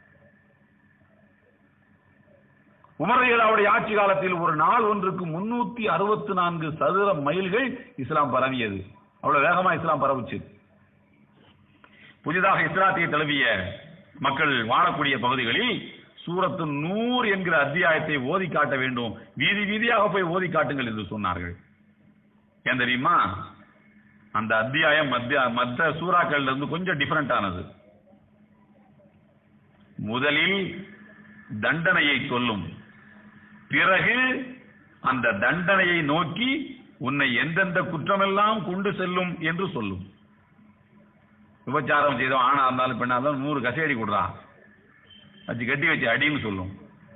உமரையலாவுடைய ஆட்சி காலத்தில் ஒரு நாள் ஒன்றுக்கு முன்னூத்தி அறுபத்தி நான்கு சதுர மைல்கள் இஸ்லாம் பரவியது அவ்வளவு வேகமா இஸ்லாம் பரவுச்சு புதிதாக இஸ்லாத்தை தழுவிய மக்கள் வாழக்கூடிய பகுதிகளில் சூரத்து நூறு என்கிற அத்தியாயத்தை ஓதி காட்ட வேண்டும் வீதி வீதியாக போய் ஓதி காட்டுங்கள் என்று சொன்னார்கள் ஏன் தெரியுமா அந்த அத்தியாயம் மத்திய மற்ற சூறாக்கள்ல இருந்து கொஞ்சம் டிஃபரெண்ட் ஆனது முதலில் தண்டனையை சொல்லும் பிறகு அந்த தண்டனையை நோக்கி உன்னை எந்தெந்த குற்றமெல்லாம் கொண்டு செல்லும் என்று சொல்லும் விபச்சாரம் செய்தோம் ஆணா இருந்தாலும் பெண்ணா இருந்தாலும் நூறு கசையடி கொடுறா வச்சு கட்டி வச்சு அடின்னு சொல்லும்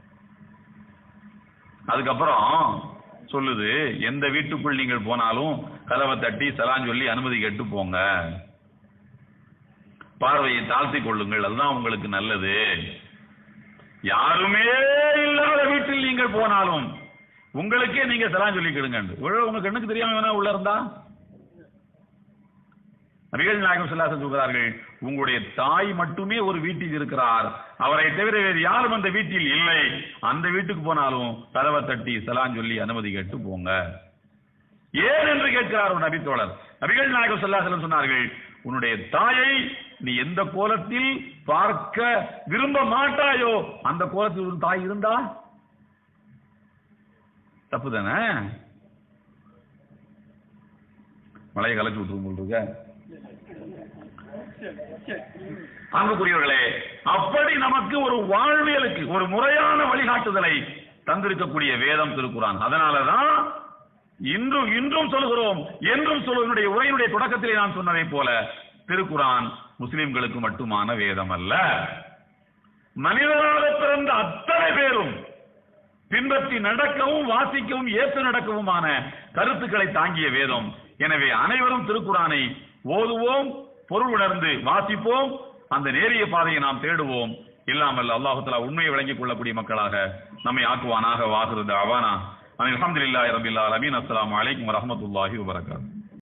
அதுக்கப்புறம் சொல்லுது எந்த வீட்டுக்குள் நீங்கள் போனாலும் கதவை தட்டி சலான் சொல்லி அனுமதி கேட்டு போங்க பார்வையை தாழ்த்திக் கொள்ளுங்கள் அதுதான் உங்களுக்கு நல்லது யாருமே இல்லாத வீட்டில் நீங்கள் போனாலும் உங்களுக்கே நீங்க சலாம் சொல்லிக்கிடுங்க ஒருவேளை உங்க கண்ணுக்கு தெரியாம வேணா உள்ள இருந்தா நபிகள் நாயகம் சொல்லாசன் சொல்கிறார்கள் உங்களுடைய தாய் மட்டுமே ஒரு வீட்டில் இருக்கிறார் அவரை தவிர வேறு யாரும் அந்த வீட்டில் இல்லை அந்த வீட்டுக்கு போனாலும் கதவை தட்டி சலான் சொல்லி அனுமதி கேட்டு போங்க ஏன் என்று கேட்கிறார் ஒரு நபித்தோழர் நபிகள் நாயகம் சொல்லாசலம் சொன்னார்கள் உன்னுடைய தாயை நீ எந்த கோலத்தில் பார்க்க விரும்ப மாட்டாயோ அந்த கோலத்தில் ஒரு தாய் இருந்தா தப்பு தானே மலையை கலைச்சு விட்டுரும் போல் இருக்க அன்புக்குரியவர்களே அப்படி நமக்கு ஒரு வாழ்வியலுக்கு ஒரு முறையான வழிகாட்டுதலை தந்திருக்கக்கூடிய வேதம் திருக்குறான் அதனாலதான் இன்றும் இன்றும் சொல்கிறோம் என்றும் சொல்வதனுடைய உரையினுடைய தொடக்கத்திலே நான் சொன்னதை போல திருக்குரான் முஸ்லிம்களுக்கு மட்டுமான வேதம் அல்ல மனிதனாக பிறந்த அத்தனை பேரும் பின்பற்றி நடக்கவும் வாசிக்கவும் ஏற்று நடக்கவுமான கருத்துக்களை தாங்கிய வேதம் எனவே அனைவரும் திருக்குறானை ஓதுவோம் பொருள் உணர்ந்து வாசிப்போம் அந்த நேரிய பாதையை நாம் தேடுவோம் இல்லாமல் அல்லாஹு தஆலா உண்மையை விளங்கிக் கொள்ளக்கூடிய மக்களாக நம்மை ஆக்குவானாக வாகுறது அவானா அல்ஹம்துலில்லாஹி ரபில் ஆலமீன் அஸ்ஸலாமு அலைக்கும் வரஹ்மத்துல்லாஹி வபரகாத்துஹு